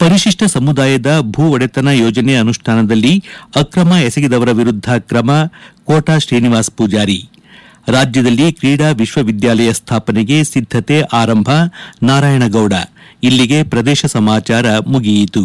ಪರಿಶಿಷ್ಟ ಸಮುದಾಯದ ಭೂ ಒಡೆತನ ಯೋಜನೆ ಅನುಷ್ಠಾನದಲ್ಲಿ ಅಕ್ರಮ ಎಸಗಿದವರ ವಿರುದ್ಧ ಕ್ರಮ ಕೋಟಾ ಶ್ರೀನಿವಾಸ್ ಪೂಜಾರಿ ರಾಜ್ಯದಲ್ಲಿ ಕ್ರೀಡಾ ವಿಶ್ವವಿದ್ಯಾಲಯ ಸ್ಥಾಪನೆಗೆ ಸಿದ್ದತೆ ಆರಂಭ ನಾರಾಯಣಗೌಡ ಇಲ್ಲಿಗೆ ಪ್ರದೇಶ ಸಮಾಚಾರ ಮುಗಿಯಿತು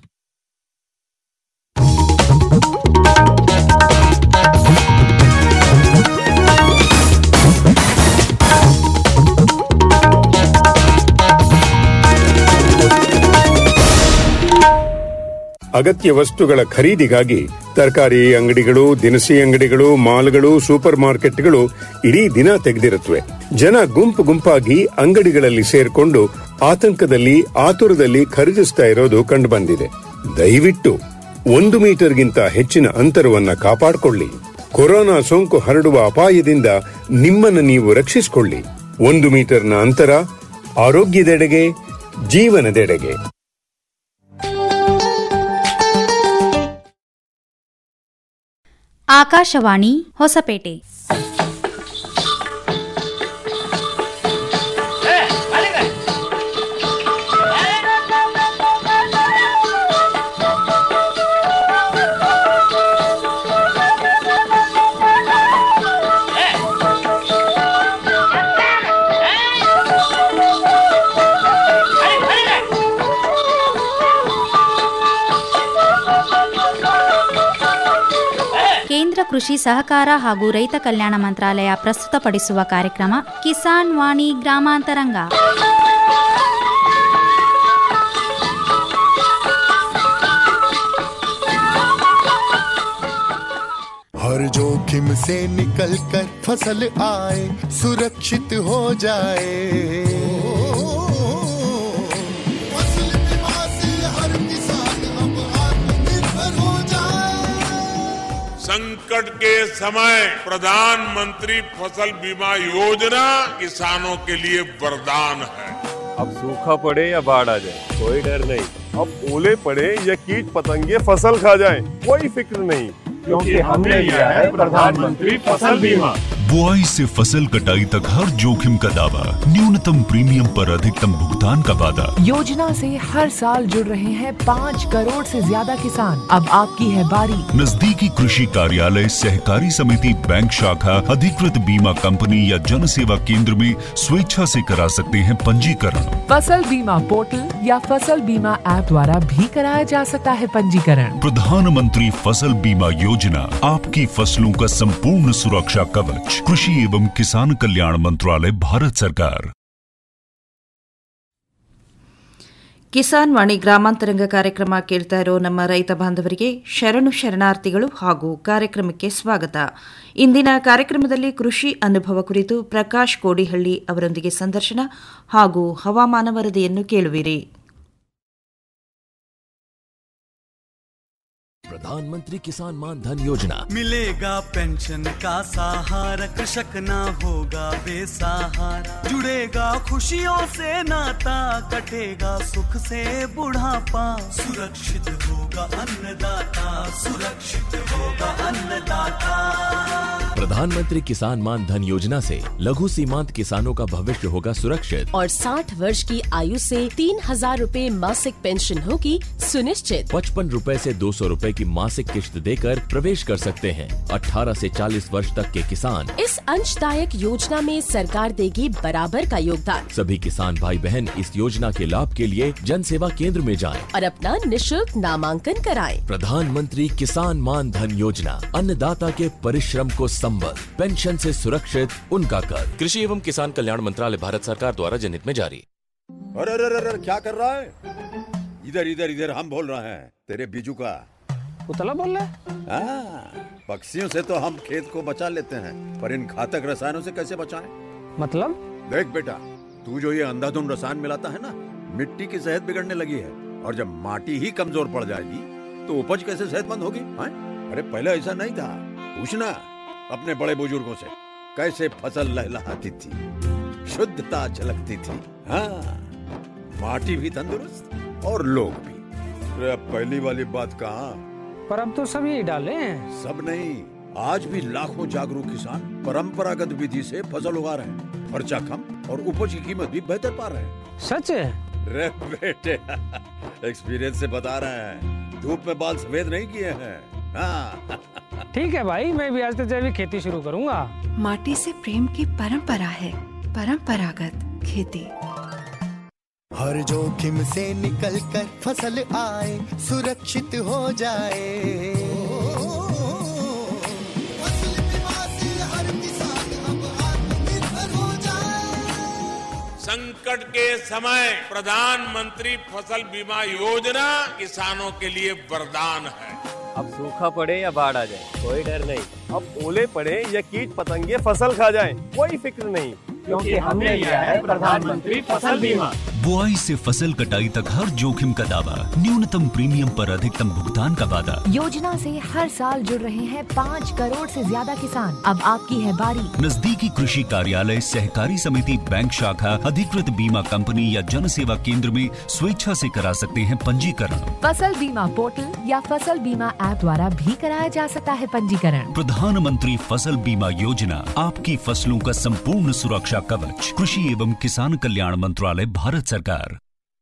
ಅಗತ್ಯ ವಸ್ತುಗಳ ಖರೀದಿಗಾಗಿ ತರಕಾರಿ ಅಂಗಡಿಗಳು ದಿನಸಿ ಅಂಗಡಿಗಳು ಮಾಲ್ಗಳು ಸೂಪರ್ ಮಾರ್ಕೆಟ್ಗಳು ಇಡೀ ದಿನ ತೆಗೆದಿರುತ್ತವೆ ಜನ ಗುಂಪು ಗುಂಪಾಗಿ ಅಂಗಡಿಗಳಲ್ಲಿ ಸೇರ್ಕೊಂಡು ಆತಂಕದಲ್ಲಿ ಆತುರದಲ್ಲಿ ಖರೀದಿಸ್ತಾ ಇರೋದು ಕಂಡುಬಂದಿದೆ ದಯವಿಟ್ಟು ಒಂದು ಮೀಟರ್ಗಿಂತ ಹೆಚ್ಚಿನ ಅಂತರವನ್ನ ಕಾಪಾಡಿಕೊಳ್ಳಿ ಕೊರೋನಾ ಸೋಂಕು ಹರಡುವ ಅಪಾಯದಿಂದ ನಿಮ್ಮನ್ನು ನೀವು ರಕ್ಷಿಸಿಕೊಳ್ಳಿ ಒಂದು ಮೀಟರ್ನ ಅಂತರ ಆರೋಗ್ಯದೆಡೆಗೆ ಜೀವನದೆಡೆಗೆ ಆಕಾಶವಾಣಿ ಹೊಸಪೇಟೆ ಕೇಂದ್ರ ಕೃಷಿ ಸಹಕಾರ ಹಾಗೂ ರೈತ ಕಲ್ಯಾಣ ಮಂತ್ರಾಲಯ ಪ್ರಸ್ತುತಪಡಿಸುವ ಕಾರ್ಯಕ್ರಮ ಕಿಸಾನ್ ವಾಣಿ ಗ್ರಾಮಾಂತರಂಗ हर जोखिम से निकल कर फसल आए सुरक्षित हो जाए फसल बीमा से हर किसान अब आत्मनिर्भर हो जाए संकट के समय प्रधानमंत्री फसल बीमा योजना किसानों के लिए वरदान है अब सूखा पड़े या बाढ़ आ जाए कोई डर नहीं अब ओले पड़े या कीट पतंगे फसल खा जाए कोई फिक्र नहीं क्योंकि हमने लिया है प्रधानमंत्री फसल बीमा बुआई से फसल कटाई तक हर जोखिम का दावा न्यूनतम प्रीमियम पर अधिकतम भुगतान का वादा योजना से हर साल जुड़ रहे हैं पाँच करोड़ से ज्यादा किसान अब आपकी है बारी नजदीकी कृषि कार्यालय सहकारी समिति बैंक शाखा अधिकृत बीमा कंपनी या जन सेवा केंद्र में स्वेच्छा से करा सकते हैं पंजीकरण फसल बीमा पोर्टल या फसल बीमा ऐप द्वारा भी कराया जा सकता है पंजीकरण प्रधानमंत्री फसल बीमा योजना आपकी फसलों का संपूर्ण सुरक्षा कवच कृषि एवं किसान कल्याण मंत्रालय भारत सरकार ಕಿಸಾನ್ ವಾಣಿ ಗ್ರಾಮಾಂತರಂಗ ಕಾರ್ಯಕ್ರಮ ಕೇಳ್ತಾ ಇರೋ ನಮ್ಮ ರೈತ ಬಾಂಧವರಿಗೆ ಶರಣು ಶರಣಾರ್ಥಿಗಳು ಹಾಗೂ ಕಾರ್ಯಕ್ರಮಕ್ಕೆ ಸ್ವಾಗತ ಇಂದಿನ ಕಾರ್ಯಕ್ರಮದಲ್ಲಿ ಕೃಷಿ ಅನುಭವ ಕುರಿತು ಪ್ರಕಾಶ್ ಕೋಡಿಹಳ್ಳಿ ಅವರೊಂದಿಗೆ ಸಂದರ್ಶನ ಹಾಗೂ ಹವಾಮಾನ ವರದಿಯನ್ನು ಕೇಳುವಿರಿ प्रधानमंत्री किसान मान धन योजना मिलेगा पेंशन का सहारा कृषक ना होगा बेसहारा जुड़ेगा खुशियों से नाता कटेगा सुख से बुढ़ापा सुरक्षित होगा अन्नदाता सुरक्षित होगा अन्नदाता प्रधानमंत्री किसान मान धन योजना से लघु सीमांत किसानों का भविष्य होगा सुरक्षित और 60 वर्ष की आयु से तीन हजार रूपए मासिक पेंशन होगी सुनिश्चित पचपन रूपए ऐसी दो सौ रूपए की मासिक किश्त देकर प्रवेश कर सकते हैं 18 से 40 वर्ष तक के किसान इस अंशदायक योजना में सरकार देगी बराबर का योगदान सभी किसान भाई बहन इस योजना के लाभ के लिए जन सेवा केंद्र में जाएं। और अपना निशुल्क नामांकन कराएं। प्रधानमंत्री किसान मान धन योजना अन्नदाता के परिश्रम को संबल पेंशन से सुरक्षित उनका कर कृषि एवं किसान कल्याण मंत्रालय भारत सरकार द्वारा जनहित में जारी अरे अरे अरे क्या कर रहा है इधर इधर इधर हम बोल रहे हैं तेरे बीजू का पुतला बोल रहा हाँ, पक्षियों से तो हम खेत को बचा लेते हैं पर इन घातक रसायनों से कैसे बचाएं? मतलब देख बेटा तू जो ये अंधाधुंध रसायन मिलाता है ना मिट्टी की सेहत बिगड़ने लगी है और जब माटी ही कमजोर पड़ जाएगी तो उपज कैसे सेहतमंद होगी हाँ? अरे पहले ऐसा नहीं था पूछना अपने बड़े बुजुर्गों से कैसे फसल लहलहाती थी शुद्धता झलकती थी हाँ माटी भी तंदुरुस्त और लोग भी अरे अब पहली वाली बात कहाँ पर अब तो सभी डाले हैं सब नहीं आज भी लाखों जागरूक किसान परंपरागत विधि से फसल उगा रहे हैं खर्चा कम और उपज की कीमत भी बेहतर पा रहे हैं सच है रे बेटे एक्सपीरियंस से बता रहे हैं धूप में बाल सफेद नहीं किए हैं हाँ ठीक है भाई मैं भी आज से जैविक खेती शुरू करूंगा माटी से प्रेम की परंपरा है परंपरागत खेती हर जोखिम से निकल कर फसल आए सुरक्षित हो जाए फसल बीमा से हर किसान अब आत्मनिर्भर हो जाए संकट के समय प्रधानमंत्री फसल बीमा योजना किसानों के लिए वरदान है अब सूखा पड़े या बाढ़ आ जाए कोई डर नहीं अब ओले पड़े या कीट पतंगे फसल खा जाए कोई फिक्र नहीं क्योंकि हमने लिया है प्रधानमंत्री फसल बीमा बुआई से फसल कटाई तक हर जोखिम का दावा न्यूनतम प्रीमियम पर अधिकतम भुगतान का वादा योजना से हर साल जुड़ रहे हैं पाँच करोड़ से ज्यादा किसान अब आपकी है बारी नजदीकी कृषि कार्यालय सहकारी समिति बैंक शाखा अधिकृत बीमा कंपनी या जन सेवा केंद्र में स्वेच्छा से करा सकते हैं पंजीकरण फसल बीमा पोर्टल या फसल बीमा ऐप द्वारा भी कराया जा सकता है पंजीकरण प्रधानमंत्री फसल बीमा योजना आपकी फसलों का संपूर्ण सुरक्षा कवच कृषि एवं किसान कल्याण मंत्रालय भारत सरकार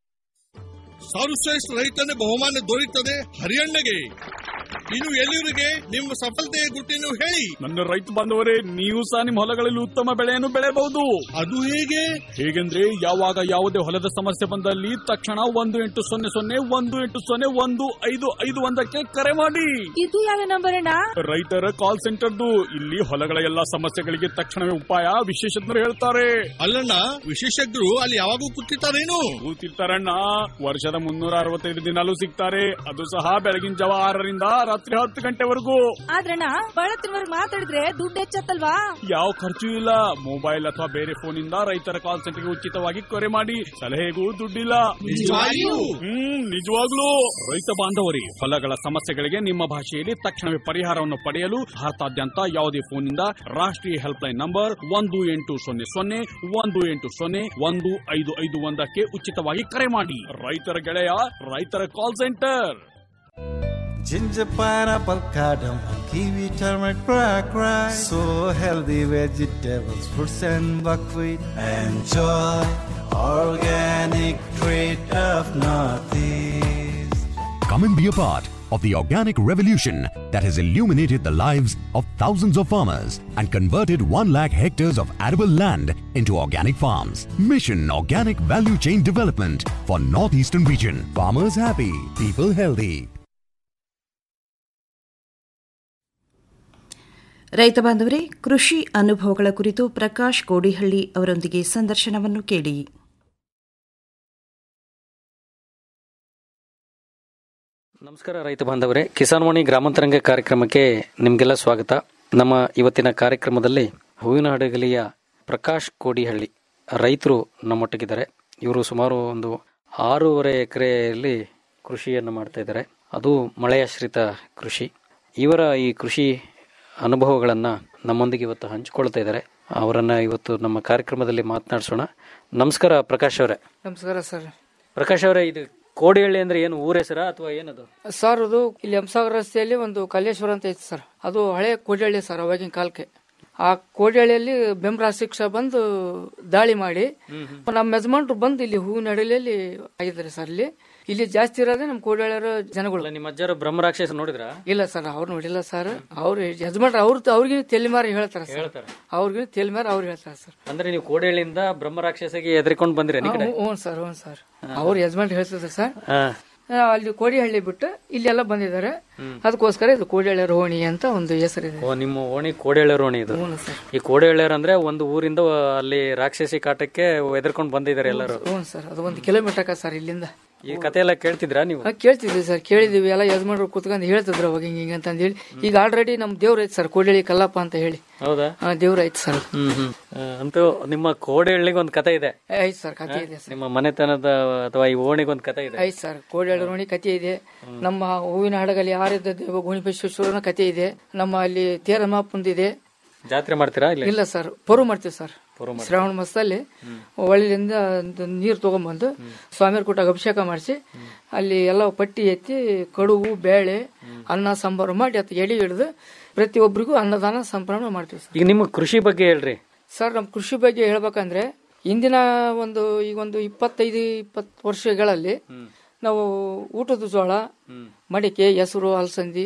ಸರ್ವಶ್ರೇಷ್ಠ ರೈತನ ಬಹುಮಾನ ದೊರೆಯುತ್ತದೆ ಹರಿಯಣ್ಣಗೆ ಇನ್ನು ಎಲ್ಲಿವರಿಗೆ ನಿಮ್ಮ ಸಫಲತೆಯ ಗುಟ್ಟಿನ ಹೇಳಿ ನನ್ನ ರೈತ ಬಾಂಧವರೇ ನೀವು ಸಹ ನಿಮ್ಮ ಹೊಲಗಳಲ್ಲಿ ಉತ್ತಮ ಬೆಳೆಯನ್ನು ಬೆಳೆಯಬಹುದು ಅದು ಹೇಗೆ ಹೇಗೆಂದ್ರೆ ಯಾವಾಗ ಯಾವುದೇ ಹೊಲದ ಸಮಸ್ಯೆ ಬಂದಲ್ಲಿ ತಕ್ಷಣ ಒಂದು ಎಂಟು ಸೊನ್ನೆ ಸೊನ್ನೆ ಒಂದು ಎಂಟು ಸೊನ್ನೆ ಒಂದು ಐದು ಐದು ಒಂದಕ್ಕೆ ಕರೆ ಮಾಡಿ ಇದು ಯಾವ ನಂಬರ್ ಅಣ್ಣ ರೈತರ ಕಾಲ್ ಸೆಂಟರ್ದು ಇಲ್ಲಿ ಹೊಲಗಳ ಎಲ್ಲಾ ಸಮಸ್ಯೆಗಳಿಗೆ ತಕ್ಷಣವೇ ಉಪಾಯ ವಿಶೇಷಜ್ಞರು ಹೇಳ್ತಾರೆ ಅಲ್ಲಣ್ಣ ವಿಶೇಷಜ್ಞರು ಅಲ್ಲಿ ಯಾವಾಗೂ ಕೂತಿರ್ತಾರೇನು ಕೂತಿರ್ತಾರಣ್ಣ ವರ್ಷದ ಮುನ್ನೂರ ಅರವತ್ತೈದು ದಿನಾಲೂ ಸಿಗ್ತಾರೆ ಅದು ಸಹ ಬೆಳಗಿನ ಜಾವ ಆರರಿಂದ ರಾತ್ರಿ ಹತ್ತು ಗಂಟೆವರೆಗೂ ಆದ್ರಣ್ಣ ಬಳತ್ತಿನವರೆಗೆ ಮಾತಾಡಿದ್ರೆ ದುಡ್ಡು ಹೆಚ್ಚತ್ತಲ್ವಾ ಯಾವ ಖರ್ಚು ಇಲ್ಲ ಮೊಬೈಲ್ ಅಥವಾ ಬೇರೆ ಫೋನ್ ಇಂದ ರೈತರ ಕಾಲ್ ಸೆಂಟರ್ಗೆ ಉಚಿತವಾಗಿ ಕರೆ ಮಾಡಿ ಸಲಹೆಗೂ ದುಡ್ಡಿಲ್ಲ ನಿಜವಾಗಿಯೂ? ಹ್ಮ್ ನಿಜವಾಗ್ಲೂ ರೈತ ಬಾಂಧವರಿ ಹೊಲಗಳ ಸಮಸ್ಯೆಗಳಿಗೆ ನಿಮ್ಮ ಭಾಷೆಯಲ್ಲಿ ತಕ್ಷಣವೇ ಪರಿಹಾರವನ್ನು ಪಡೆಯಲು ಭಾರತಾದ್ಯಂತ ಯಾವುದೇ ಫೋನ್ ಇಂದ ರಾಷ್ಟ್ರೀಯ ಹೆಲ್ಪ್ ಲೈನ್ ನಂಬರ್ ಒಂದು ಎಂಟು ಸೊನ್ನೆ ಸೊನ್ನೆ ಒಂದು ಎಂಟು ಸೊನ್ನೆ ಒಂದು ಐದು ಐದು ಒಂದಕ್ಕೆ ಉಚಿತವಾಗಿ ಕರೆ ಮಾಡಿ ರೈತರ ಗೆಳೆಯ ರೈತರ call centre Ginger, pineapple, cardamom, kiwi, turmeric, black rice. So healthy vegetables, fruits and buckwheat. Enjoy organic treat of Northeast. Come and be a part of the organic revolution that has illuminated the lives of thousands of farmers and converted 1 lakh hectares of arable land into organic farms. Mission Organic Value Chain Development for Northeastern Region. Farmers happy, people healthy. ರೈತ ಬಾಂಧವರೇ ಕೃಷಿ ಅನುಭವಗಳ ಕುರಿತು ಪ್ರಕಾಶ್ ಕೋಡಿಹಳ್ಳಿ ಅವರೊಂದಿಗೆ ಸಂದರ್ಶನವನ್ನು ಕೇಳಿ ನಮಸ್ಕಾರ ರೈತ ಬಾಂಧವರೇ ಕಿಸಾನ್ವಾಣಿ ಗ್ರಾಮಾಂತರಂಗ ಕಾರ್ಯಕ್ರಮಕ್ಕೆ ನಿಮಗೆಲ್ಲ ಸ್ವಾಗತ ನಮ್ಮ ಇವತ್ತಿನ ಕಾರ್ಯಕ್ರಮದಲ್ಲಿ ಹೂವಿನ ಹಡಗಲಿಯ ಪ್ರಕಾಶ್ ಕೋಡಿಹಳ್ಳಿ ರೈತರು ನಮ್ಮೊಟ್ಟಿಗಿದ್ದಾರೆ ಇವರು ಸುಮಾರು ಒಂದು ಆರೂವರೆ ಎಕರೆಯಲ್ಲಿ ಕೃಷಿಯನ್ನು ಮಾಡ್ತಾ ಇದ್ದಾರೆ ಅದು ಮಳೆಯಾಶ್ರಿತ ಕೃಷಿ ಇವರ ಈ ಕೃಷಿ ಅನುಭವಗಳನ್ನು ನಮ್ಮೊಂದಿಗೆ ಇವತ್ತು ಹಂಚಿಕೊಳ್ತಾ ಇದ್ದಾರೆ ಅವರನ್ನು ಇವತ್ತು ನಮ್ಮ ಕಾರ್ಯಕ್ರಮದಲ್ಲಿ ಮಾತನಾಡಿಸೋಣ ನಮಸ್ಕಾರ ಪ್ರಕಾಶ್ ಅವರೇ ನಮಸ್ಕಾರ ಸರ್ ಪ್ರಕಾಶ್ ಅವರೇ ಇದು ಕೋಡಿಹಳ್ಳಿ ಅಂದ್ರೆ ಏನು ಊರ ಹೆಸರಾ ಅಥವಾ ಏನದು ಸರ್ ಅದು ಇಲ್ಲಿ ಹಂಸಾಗರ ರಸ್ತೆಯಲ್ಲಿ ಒಂದು ಕಲ್ಲೇಶ್ವರ ಅಂತ ಐತಿ ಸರ್ ಅದು ಹಳೆ ಕೋಡಿಹಳ್ಳಿ ಸರ್ ಅವಾಗಿನ ಕಾಲಕ್ಕೆ ಆ ಕೋಡಿಹಳ್ಳಿಯಲ್ಲಿ ಬೆಂಬ್ರಾಸಿಕ್ಷ ಬಂದು ದಾಳಿ ಮಾಡಿ ನಮ್ಮ ಯಜಮಾನ್ರು ಬಂದು ಇಲ್ಲಿ ಹೂವಿನ ಅಡಲಿಯಲ್ಲಿ ಆಗಿದ್ದಾರೆ ಸರ್ ಇಲ್ಲಿ ಇಲ್ಲಿ ಜಾಸ್ತಿ ಇರೋದೇ ನಮ್ಮ ಕೋಡಿಹಳ್ಳಿಯರ ಜನಗಳು ನಿಮ್ಮ ಅಜ್ಜರ ಬ್ರಹ್ಮರಾಕ್ಷಸ ನೋಡಿದ್ರ ಇಲ್ಲ ಸರ್ ಅವ್ರು ನೋಡಿಲ್ಲ ಸರ್ ಅವ್ರು ಯಜಮಾನ್ರು ಅವ್ರ ಅವ್ರಿಗೆ ತೆಲಿಮಾರಿ ಹೇಳ್ತಾರೆ ಸರ್ ಹೇಳ್ತಾರೆ. ಅವ್ರಿಗೆ ತೆಲಿಮಾರಿ ಅವ್ರು ಹೇಳ್ತಾರೆ ಸರ್ ಅಂದ್ರೆ ನೀವು ಕೋಡಿಹಳ್ಳಿಯಿಂದ ಬ್ರಹ್ಮರಾಕ್ಷಸಿಗೆ ಎದ್ರಿಕೊಂಡು ಬಂದಿರ ಈ ಕಡೆ ಹ್ಞೂ ಸರ್ ಹ್ಞೂ ಸರ್ ಅವ್ರ ಯಜಮಾನ್ ಹೇಳ್ತಿದ್ದಾರೆ ಸರ್ ಹಾ. ಆ, ಅಲ್ಲಿ ಕೋಡಿಹಳ್ಳಿ ಬಿಟ್ಟು ಇಲ್ಲೆಲ್ಲ ಬಂದಿದ್ದಾರೆ ಅದಕ್ಕೋಸ್ಕರ ಇದು ಕೋಡಿಹಳ್ಳಿ ರೋಹಿಣಿ ಅಂತ ಒಂದು ಹೆಸರಿದೆ ಓ ನಿಮ್ಮ ಓಣಿ ಕೋಡಿಹಳ್ಳಿ ಇದು ಹ್ಞೂ ಸರ್ ಈ ಕೋಡಿಹಳ್ಳಿಯರ್ ಅಂದ್ರೆ ಒಂದು ಊರಿಂದ ಅಲ್ಲಿ ರಾಕ್ಷಸಿ ಕಾಟಕ್ಕೆ ಎದ್ರಕೊಂಡು ಬಂದಿದ್ದಾರೆ ಎಲ್ಲರೂ ಹ್ಞೂ ಸರ್ ಅದು ಒಂದು ಕಿಲೋಮೀಟರ್ ಸರ್ ಇಲ್ಲಿಂದ ಈ ಕತೆ ಎಲ್ಲ ಕೇಳ್ತಿದ್ರಾ ನೀವು ಆ, ಕೇಳ್ತಿದ್ವಿ ಸರ್ ಕೇಳಿದ್ವಿ ಎಲ್ಲ ಯಜಮಾನ್ರು ಕುತ್ಕೊಂಡು ಹೇಳ್ತಿದ್ರು ಅವಾಗ ಹಿಂಗ ಹಿಂಗ ಅಂತ ಹೇಳಿ ಈಗ ಆಲ್ರೆಡಿ ನಮ್ ದೇವ್ರ ಐತಿ ಸರ್ ಕೋಡಿಹಳ್ಳಿ ಕಲ್ಲಪ್ಪ ಅಂತ ಹೇಳಿ ಹೌದಾ ಆ, ದೇವ್ರ ಐತಿ ಸರ್ ಹ್ಮ್ ಹ್ಮ್ ಆ, ಅಂತೂ ನಿಮ್ಮ ಕೋಡಿಹಳ್ಳಿಗೆ ಒಂದು ಕತೆ ಇದೆ ಐತಿ ಸರ್ ಕತೆ ಇದೆ ಸರ್ ನಿಮ್ಮ ಮನೆತನದ ಅಥವಾ ಈ ಓಣಿಗೆ ಒಂದು ಕತೆ ಇದೆ ಐತಿ ಸರ್ ಕೋಡಿಹಳ್ಳಿ ರೋಣಿ ಕತೆ ಇದೆ ನಮ್ಮ ಹೂವಿನ ಹಡಗಲ್ಲಿ ಆರಿದ್ದ ದೇವ ಗುಣಿಬಸವೇಶ್ವರನ ಕತೆ ಇದೆ ನಮ್ಮ ಅಲ್ಲಿ ತೇರಮಾಪಂದಿದೆ ಜಾತ್ರೆ ಮಾಡ್ತೀರಾ ಇಲ್ಲಿ ಇಲ್ಲ ಸರ್ ಪರು ಮಾಡ್ತೀವಿ ಸರ್ ಪೊರು ಮಾಡ್ತೀರಾ? ಶ್ರಾವಣ ಮಾಸದಲ್ಲಿ ಒಳ್ಳಿಯಿಂದ ನೀರು ತಗೊಂಬಂದು ಸ್ವಾಮಿಯವ್ರ ಕೂಟಾಗ ಅಭಿಷೇಕ ಮಾಡಿಸಿ ಅಲ್ಲಿ ಎಲ್ಲ ಪಟ್ಟಿ ಎತ್ತಿ ಕಡುಬು ಬೇಳೆ ಅನ್ನ ಸಾಂಬಾರು ಮಾಡಿ ಅದು ಎಡಿ ಹಿಡಿದು ಪ್ರತಿಯೊಬ್ಬರಿಗೂ ಅನ್ನದಾನ ಸಂಭ್ರಮ ಮಾಡ್ತೀವಿ ಸರ್ ಈಗ ನಿಮ್ಮ ಕೃಷಿ ಬಗ್ಗೆ ಹೇಳ್ರಿ ಸರ್ ನಮ್ಮ ಕೃಷಿ ಬಗ್ಗೆ ಹೇಳ್ಬೇಕಂದ್ರೆ ಇಂದಿನ ಒಂದು ಈಗ ಒಂದು ಇಪ್ಪತ್ತೈದು ಇಪ್ಪತ್ತು ವರ್ಷಗಳಲ್ಲಿ ನಾವು ಊಟದ ಜೋಳ ಮಡಿಕೆ ಹೆಸರು ಅಲಸಂದಿ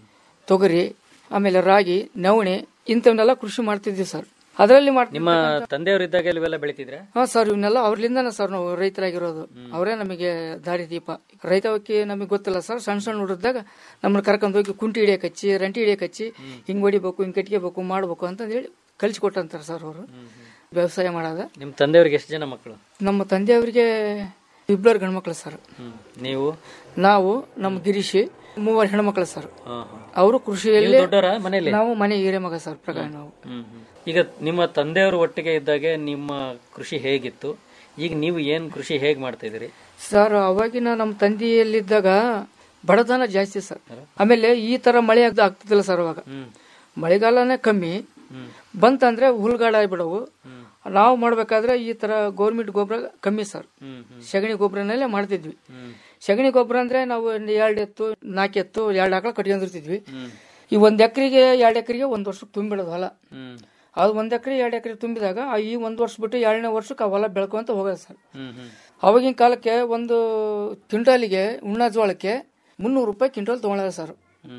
ತೊಗರಿ ಆಮೇಲೆ ರಾಗಿ ನವಣೆ ಇಂಥವನ್ನೆಲ್ಲ ಕೃಷಿ ಮಾಡ್ತಿದ್ವಿ ಸರ್ ಅದರಲ್ಲಿ ನಿಮ್ಮ ತಂದೆಯವರು ಇದ್ದಾಗ ಇವೆಲ್ಲ ಬೆಳಿತಿದ್ರೆ ಹಾ ಸರ್ ಇವನ್ನೆಲ್ಲ ಅವ್ರಲಿಂದನೇ ಸರ್ ನಾವು ರೈತರಾಗಿರೋದು ಅವರೇ ನಮಗೆ ದಾರಿ ದೀಪ ರೈತವಕ್ಕೆ ನಮಗೆ ಗೊತ್ತಿಲ್ಲ ಸರ್ ಸಣ್ಣ ಸಣ್ಣ ಹುಡುಗದಾಗ ನಮ್ಮನ್ನ ಕರ್ಕೊಂಡು ಹೋಗಿ ಕುಂಟಿ ಹಿಡಿಯಕ್ ಹಚ್ಚಿ ರಂಟಿ ಹಿಡಿಯಕ್ ಹಚ್ಚಿ ಹಿಂಗ್ ಹೊಡಿಬೇಕು ಹಿಂಗ್ ಕಟ್ಕೋಬೇಕು ಮಾಡ್ಬೇಕು ಅಂತ ಹೇಳಿ ಕಲಿಸ್ಕೊಟ್ಟಂತಾರ ಸರ್ ಅವರು ವ್ಯವಸಾಯ ಮಾಡೋದ ನಿಮ್ಮ ತಂದೆಯವ್ರಿಗೆ ಎಷ್ಟು ಜನ ಮಕ್ಕಳು ನಮ್ಮ ತಂದೆಯವರಿಗೆ ಇಬ್ಬರು ಗಂಡ್ಮಕ್ಳು ಸರ್ ನೀವು ನಾವು ನಮ್ಮ ಗಿರೀಶಿ ಮೂವರು ಹೆಣ್ಮಕ್ಳು ಸರ್ ಹಾ, ಹಾ. ಅವರು ಕೃಷಿಯಲ್ಲಿ ನೀವು ದೊಡ್ಡವರಾ ಮನೆಯಲ್ಲಿ? ನಾವು ಮನೆ ಹಿರೇ ಮಗ ಸರ್ ಪ್ರಕಾರ ನಾವು ಹ್ಮ್, ಹ್ಮ್. ಈಗ ನಿಮ್ಮ ತಂದೆಯವರು ಒಟ್ಟಿಗೆ ಇದ್ದಾಗೆ ನಿಮ್ಮ ಕೃಷಿ ಹೇಗಿತ್ತು ಈಗ ನೀವು ಏನ್ ಕೃಷಿ ಹೇಗ್ ಮಾಡ್ತಾ ಇದೀರಿ ಸರ್ ಅವಾಗಿನ ನಮ್ಮ ತಂದೆಯಲ್ಲಿದ್ದಾಗ ಬಡತನ ಜಾಸ್ತಿ ಸರ್ ಆಮೇಲೆ ಈ ತರ ಮಳೆ ಆಗ್ದ ಆಗ್ತಿದ್ದಿಲ್ಲ ಸರ್ ಅವಾಗ ಮಳೆಗಾಲನೇ ಕಮ್ಮಿ ಬಂತಂದ್ರೆ ಹುಲ್ಗಾಡ ಆಗ್ಬಿಡವು ನಾವು ಮಾಡ್ಬೇಕಾದ್ರೆ ಈ ತರ ಗೌರ್ಮೆಂಟ್ ಗೊಬ್ಬರ ಕಮ್ಮಿ ಸರ್ ಸಗಣಿ ಗೊಬ್ಬರನಲ್ಲೇ ಮಾಡ್ತಿದ್ವಿ ಸಗಣಿ ಗೊಬ್ಬರ ಅಂದ್ರೆ ನಾವು ಒಂದ್ ಎರಡ್ ಎತ್ತು ನಾಲ್ಕು ಎತ್ತು ಎರಡು ಆಕಳ ಕಟ್ಕೊಂಡಿರ್ತಿದ್ವಿ ಈ ಒಂದ್ ಎಕರೆಗೆ ಎರಡು ಎಕರೆಗೆ ಒಂದ್ ವರ್ಷಕ್ಕೆ ತುಂಬಿಡೋದು ಹೊಲ ಅದು ಒಂದ್ ಎಕರೆ ಎರಡು ಎಕರೆ ತುಂಬಿದಾಗ ಆ ಈ ಒಂದ್ ವರ್ಷ ಬಿಟ್ಟು ಎರಡನೇ ವರ್ಷಕ್ಕೆ ಆ ಹೊಲ ಬೆಳ್ಕೊಂತ ಹೋಗೋದು ಸರ್ ಅವಾಗಿನ ಕಾಲಕ್ಕೆ ಒಂದು ಕ್ವಿಂಟಾಲಿಗೆ ಉಣ್ಣ ಜೋಳಕ್ಕೆ ಮುನ್ನೂರು ರೂಪಾಯಿ ಕ್ವಿಂಟಲ್ ತಗೊಳ್ಳೋದು ಸರ್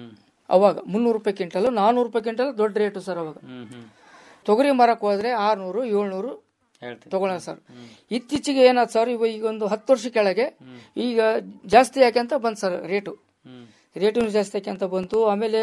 ಅವಾಗ ಮುನ್ನೂರು ರೂಪಾಯಿ ಕ್ವಿಂಟಲ್ ನಾನೂರು ರೂಪಾಯಿ ಕ್ವಿಂಟಲ್ ದೊಡ್ಡ ರೇಟು ಸರ್ ಅವಾಗ ತೊಗರಿ ಮಾರಕ್ ಹೋದ್ರೆ ಆರ್ನೂರು ಏಳ್ನೂರು ತಗೊಳ್ಳೋಣ ಸರ್ ಇತ್ತೀಚೆಗೆ ಏನಾದ್ ಸರ್ ಇವ ಈಗ ಒಂದು ಹತ್ತು ವರ್ಷ ಕೆಳಗೆ ಈಗ ಜಾಸ್ತಿ ಯಾಕೆ ಅಂತ ಬಂತು ಸರ್ ರೇಟು ರೇಟು ಜಾಸ್ತಿ ಯಾಕೆ ಅಂತ ಬಂತು ಆಮೇಲೆ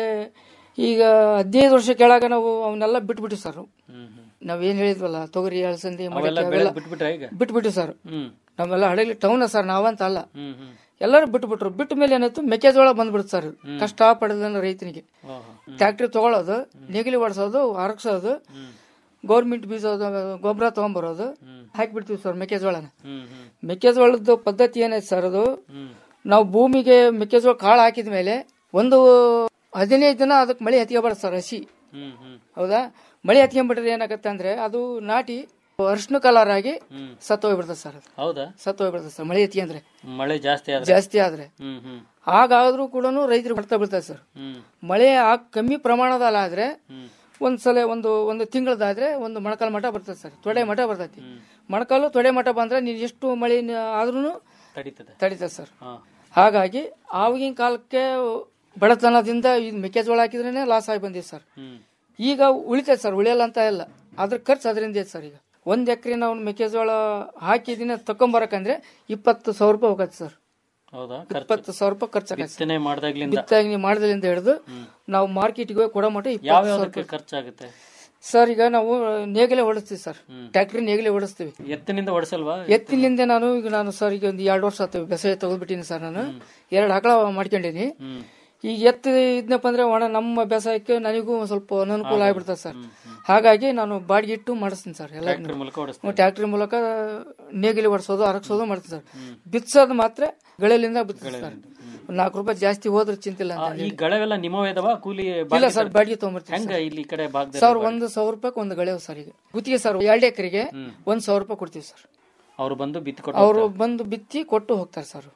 ಈಗ ಹದಿನೈದು ವರ್ಷ ಕೆಳಗ ನಾವು ಅವನ್ನೆಲ್ಲ ಬಿಟ್ಬಿಟ್ಟು ಸರ್ ನಾವೇನ್ ಹೇಳಿದ್ವಲ್ಲ ತೊಗರಿ ಅಳಸಂದಿ ಮಡಿಕೆ ಅವೆಲ್ಲ ಅವೆಲ್ಲ ಬೆಳೆದ್ ಬಿಟ್ಬಿಟ್ರಾ ಈಗ? ಬಿಟ್ಬಿಟ್ಟು ಸರ್ ಹ್ಮ್. ನಾವೆಲ್ಲ ಹಡಗಲಿ ಟೌನ್ ಸರ್ ನಾವಂತ ಅಲ್ಲ ಹ್ಮ್ ಹ್ಮ್ ಎಲ್ಲರೂ ಬಿಟ್ಬಿಟ್ರು ಬಿಟ್ಟ ಮೇಲೆ ಏನಾಯ್ತು ಮೆಕ್ಕೆಜೋಳ ಬಂದ್ಬಿಡ್ತು ಸರ್ ಕಷ್ಟ ಪಡೆದ ರೈತನಿಗೆ ಟ್ಯಾಕ್ಟ್ರಿ ತಗೊಳ್ಳೋದು ನೆಗಲಿ ಹೊಡ್ಸೋದು ಹರಗ್ಸೋದು ಗೌರ್ಮೆಂಟ್ ಬೀಜ ಗೊಬ್ಬರ ತಗೊಂಬರೋದು ಹಾಕ್ಬಿಡ್ತೀವಿ ಸರ್ ಮೆಕ್ಕೆಜೋಳನ ಮೆಕ್ಕೆಜೋಳದ ಪದ್ಧತಿ ಏನೈತೆ ಸರ್ ಅದು ನಾವು ಭೂಮಿಗೆ ಮೆಕ್ಕೆಜೋಳ ಕಾಳು ಹಾಕಿದ ಮೇಲೆ ಒಂದು ಹದಿನೈದು ದಿನ ಅದಕ್ಕೆ ಮಳೆ ಹತ್ಕೊಬಾರ್ದು ಸರ್ ಹಸಿ ಹೌದಾ ಮಳೆ ಹತ್ಕೊಂಡ್ಬಿಟ್ರೆ ಏನಾಗತ್ತೆ ಅಂದ್ರೆ ಅದು ನಾಟಿ ಅರ್ಶಿನ ಕಲರ್ ಆಗಿ ಸತ್ತು ಹೋಗ್ಬಿಡ್ತದೆ ಸರ್ ಅದು ಹೌದಾ ಸತ್ತು ಹೋಗ್ಬಿಡ್ತದೆ ಸರ್ ಮಳೆ ಹತ್ಕೊಂಡ್ರೆ ಮಳೆ ಜಾಸ್ತಿ ಆದ್ರೆ ಜಾಸ್ತಿ ಆದ್ರೆ ಹ್ಮ್ ಹ್ಮ್ ಹಾಗಾದ್ರೂ ಕೂಡ ರೈತರು ಬರ್ತಾ ಬೀಳ್ತಾರೆ ಸರ್ ಹ್ಮ್ ಮಳೆ ಆ ಕಮ್ಮಿ ಪ್ರಮಾಣದಲ್ಲಿ ಆದ್ರೆ ಒಂದ್ಸಲ ಒಂದು ಒಂದು ತಿಂಗಳದಾದ್ರೆ ಒಂದು ಮೊಣಕಾಲು ಮಠ ಬರ್ತದೆ ಸರ್ ತೊಡೆ ಮಠ ಬರ್ತೈತಿ ಮೊಣಕಾಲು ತೊಡೆ ಮಠ ಬಂದ್ರೆ ನೀನ್ ಎಷ್ಟು ಮಳೆ ಆದ್ರೂ ತಡೀತದೆ ತಡೀತದೆ ಸರ್ ಹಾ ಹಾಗಾಗಿ ಆವಾಗಿನ ಕಾಲಕ್ಕೆ ಬಡತನದಿಂದ ಈ ಮೆಕ್ಕೆಜೋಳ ಹಾಕಿದ್ರೇನೆ ಲಾಸ್ ಆಗಿ ಬಂದಿದೆ ಸರ್ ಹ್ಮ್ ಈಗ ಉಳಿತೈತೆ ಸರ್ ಉಳಿಯಲ್ಲ ಅಂತ ಇಲ್ಲ ಅದ್ರ ಖರ್ಚು ಅದರಿಂದ ಐತೆ ಸರ್ ಈಗ ಒಂದ್ ಎಕರೆ ನಾವು ಮೆಕ್ಕೆಜೋಳ ಹಾಕಿದಿನ ತಕೊಂಬರಕಂದ್ರೆ ಇಪ್ಪತ್ತು ಸಾವಿರ ರೂಪಾಯಿ ಹೋಗತ್ತೆ ಸರ್ ಹೌದಾ ಇಪ್ಪತ್ತು ಸಾವಿರ ರೂಪಾಯಿ ಖರ್ಚಾಗತ್ತೆ ಸರ್. ಬಿತ್ತನೆ ಮಾಡ್ದಾಗ್ಲಿಂದ ಬಿತ್ತಾಗಿ ನೀವು ಮಾಡಿದ್ರಿಂದ ಹಿಡಿದು ನಾವು ಮಾರ್ಕೆಟ್ಗೆ ಹೋಗಿ ಕೊಡೋ ಮಟ್ಟ ಯಾವ ಇಪ್ಪತ್ತು ಸಾವಿರ ಯಾವ್ದಕ್ಕೆ ರೂಪಾಯಿ ಖರ್ಚಾಗುತ್ತೆ ಸರ್ ಈಗ ನಾವು ನೇಗಲೆ ಓಡಿಸ್ತೀವಿ ಸರ್ ಟ್ಯಾಕ್ಟ್ರಿ ನೇಗಲೆ ಓಡಿಸ್ತೀವಿ ಎತ್ತಿನಿಂದ ಹೊಡ್ಸಲ್ವಾ ಎತ್ತಿನಿಂದ ನಾನು ಈಗ ನಾನು ಸರ್ ಈಗ ಒಂದು ಎರಡು ವರ್ಷ ಆಯ್ತು ಬೆಸೆ ತೆಗೆದ್ಬಿಟ್ಟಿನಿ ಸರ್ ನಾನು ಎರಡು ಆಕಳ ಮಾಡ್ಕೊಂಡೀನಿ ಈಗ ಎತ್ತು ಇದ್ನಪ್ಪ ಅಂದ್ರೆ ಒಣ ನಮ್ಮ ಬೇಸಾಯಕ್ಕೆ ನನಗೂ ಒಂದ್ ಸ್ವಲ್ಪ ಅನನುಕೂಲ ಆಗ್ಬಿಡ್ತದೆ ಸರ್ ಹಾಗಾಗಿ ನಾನು ಬಾಡಿಗೆ ಇಟ್ಟು ಮಾಡಿಸ್ತೀನಿ ಸರ್ ಎಲ್ಲ ಟ್ರ್ಯಾಕ್ಟರ್ ಮೂಲಕ ಹೊಡಿಸ್ತೀವಿ ಟ್ಯಾಕ್ಟ್ರಿ ಮೂಲಕ ನೇಗಿಲಿ ಹೊಡ್ಸೋದು ಹರಗ್ಸೋದು ಮಾಡ್ತೀನಿ ಸರ್ ಬಿತ್ಸೋದು ಮಾತ್ರ ಗಳಲಿಂದ ಬಿತ್ತೀನಿ ಸರ್ ಒಂದ್ ನಾಲ್ಕು ರೂಪಾಯಿ ಜಾಸ್ತಿ ಹೋದ್ರೆ ಚಿಂತಿಲ್ಲ ಅಂತ ಈ ಗಳವೆಲ್ಲ ನಿಮ್ಮವೇದವ ಕೂಲಿ ಇಲ್ಲ ಸರ್ ಬಾಡಿಗೆ ತಗೊಂಡ್ಬರ್ತೀನಿ ಹೆಂಗ ಇಲ್ಲಿ ಈ ಕಡೆ ಭಾಗದಲ್ಲಿ ಸರ್ ಒಂದು ಸಾವಿರ ರೂಪಾಯಿ ಒಂದು ಗಳೆವ್ ಸರ್ ಈಗ ಗುತ್ತಿಗೆ ಸರ್ ಎರಡು ಎಕರೆಗೆ ಒಂದ್ ಸಾವಿರ ರೂಪಾಯಿ ಕೊಡ್ತೀವಿ ಸರ್ ಅವ್ರು ಬಂದು ಬಿತ್ತು ಕೊಟ್ಟು ಅವರು ಬಂದು ಬಿತ್ತಿ ಕೊಟ್ಟು ಹೋಗ್ತಾರೆ ಸರ್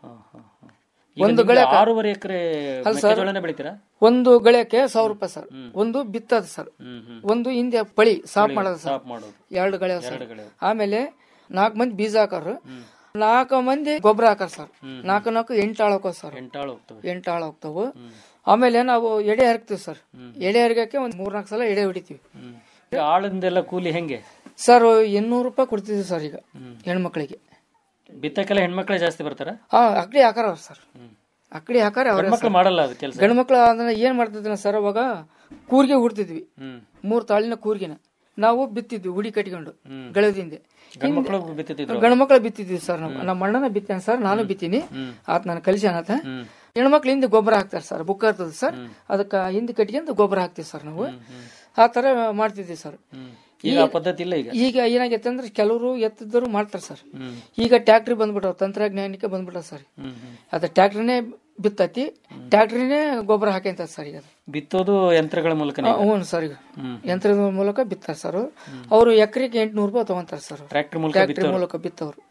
ಈಗ ಒಂದು ನಿಮ್ಗೆ ಗಳೆ ಆರೂವರೆ ಎಕರೆ ಅಲ್ಲ ಸರ್ ಮೆಕ್ಕೆಜೋಳನೇ ಬೆಳಿತೀರಾ ಒಂದು ಗಳಕ್ಕೆ ಸಾವಿರ ರೂಪಾಯಿ ಸರ್ ಒಂದು ಬಿತ್ತದ ಸರ್ ಹ್ಮ್ ಹ್ಮ್ ಒಂದು ಹಿಂದೆ ಪಳಿ ಸಾಫ್ ಪಳಿ, ಮಾಡೋದು ಸರ್ ಸಾಫ್ ಮಾಡೋದು. ಎರಡು ಗಳೆ ಸರ್ ಎರಡು ಗಳೆ. ಆಮೇಲೆ ನಾಲ್ಕು ಮಂದಿ ಬೀಜ ಹಾಕಾರ ನಾಲ್ಕು ಮಂದಿ ಗೊಬ್ಬರ ಹಾಕಾರ ಸರ್ ನಾಲ್ಕು ನಾಲ್ಕು ಎಂಟು ಆಳು ಹೋಗ್ತಾವ ಸರ್ ಎಂಟಾಳು ಹೋಗ್ತವೆ ಎಂಟು ಆಳು ಹೋಗ್ತಾವು ಆಮೇಲೆ ನಾವು ಎಡೆ ಹರಕ್ತಿವಿ ಸರ್ ಎಡೆ ಹರಗಕ್ಕೆ ಒಂದ್ ಮೂರ್ನಾಲ್ಕು ಸಲ ಎಡೆ ಹೊಡಿತೀವಿ ಈಗ ಆಳಂದೆಲ್ಲ ಕೂಲಿ ಹೆಂಗೆ ಸರ್ ಎನ್ನೂರು ರೂಪಾಯಿ ಕೊಡ್ತಿದ್ವಿ ಸರ್ ಈಗ ಹೆಣ್ಮಕ್ಳಿಗೆ ಬಿತ್ತಕ್ಕೆಲ್ಲ ಹೆಣ್ಮಕ್ಳೇ ಜಾಸ್ತಿ ಬರ್ತಾರ ಹಾ ಅಕಡಿ ಹಾಕಾರ ಅವ್ರು ಸರ್ ಅಕಡಿ ಹಾಕಾರ ಅವ್ರೆ ಗಂಡ್ಮಕ್ಳು ಸರ್. ಮಾಡಲ್ಲ ಅದು ಕೆಲ್ಸ? ಗಂಡ್ಮಕ್ಳು ಅದನ್ನ ಏನ್ ಮಾಡ್ತಿದ್ವಿ ಸರ್ ಅವಾಗ ಕೂರ್ಗೆ ಹುಡ್ತಿದ್ವಿ ಹ್ಮ್ ಮೂರ್ ತಾಳಿನ ಕೂರ್ಗಿನ ನಾವು ಬಿತ್ತಿದ್ವಿ ಉಡಿ ಕಟ್ಕೊಂಡು ಗಳದಿಂದ ಗಂಡ್ಮಕ್ಳು ಬಿತ್ತುತ್ತಿದ್ರು ಗಂಡ್ಮಕ್ಳು ಬಿತ್ತಿದ್ವಿ ಸರ್ ನಮ್ಮ ನಮ್ಮ ಅಣ್ಣನ ಬಿತ್ತಾನ ಸರ್ ನಾನು ಬಿತ್ತೀನಿ ಆತ ನಾನು ಕಲಿಸ್ಯಾನತ ಹೆಣ್ಮಕ್ಳು ಹಿಂದೆ ಗೊಬ್ಬರ ಹಾಕ್ತಾರೆ ಸರ್ ಬುಕ್ಕ ಇರ್ತದೆ ಸರ್ ಅದಕ್ಕ ಹಿಂದೆ ಕಟ್ಕೊಂಡು ಗೊಬ್ಬರ ಹಾಕ್ತಿವಿ ಸರ್ ನಾವು ಆ ತರ ಮಾಡ್ತಿದ್ವಿ ಸರ್ ಈಗ ಆ ಪದ್ಧತಿ ಇಲ್ಲ ಈಗ ಈಗ ಏನಾಗೈತೆ ಅಂದ್ರೆ ಕೆಲವರು ಎತ್ತಿದ್ರು ಮಾಡ್ತಾರೆ ಸರ್ ಈಗ ಟ್ಯಾಕ್ಟ್ರಿ ಬಂದ್ಬಿಟ್ಟವ್ ತಂತ್ರಜ್ಞಾನಕ್ಕೆ ಬಂದ್ಬಿಟ್ಟ ಸರ್ ಅದ ಟ್ಯಾಕ್ಟ್ರಿನೇ ಬಿತ್ತತಿ ಟ್ಯಾಕ್ಟ್ರಿನೇ ಗೊಬ್ಬರ ಹಾಕ್ಯಂತ ಸರ್ ಈಗ ಅದು. ಬಿತ್ತೋದು ಯಂತ್ರಗಳ ಮೂಲಕ ಆ, ಹ್ಞೂ ಸರ್ ಈಗ ಯಂತ್ರದ ಮೂಲಕ ಬಿತ್ತಾರೆ ಸರ್ ಅವರು ಎಕರೆಗೆ ಎಂಟ್ನೂರು ರೂಪಾಯಿ ತಗೊಂತಾರೆ ಸರ್ ಟ್ರ್ಯಾಕ್ಟರ್ ಮೂಲಕ ಟ್ಯಾಕ್ಟ್ರಿ ಬಿತ್ತೋರು? ಮೂಲಕ ಬಿತ್ತವ್ರು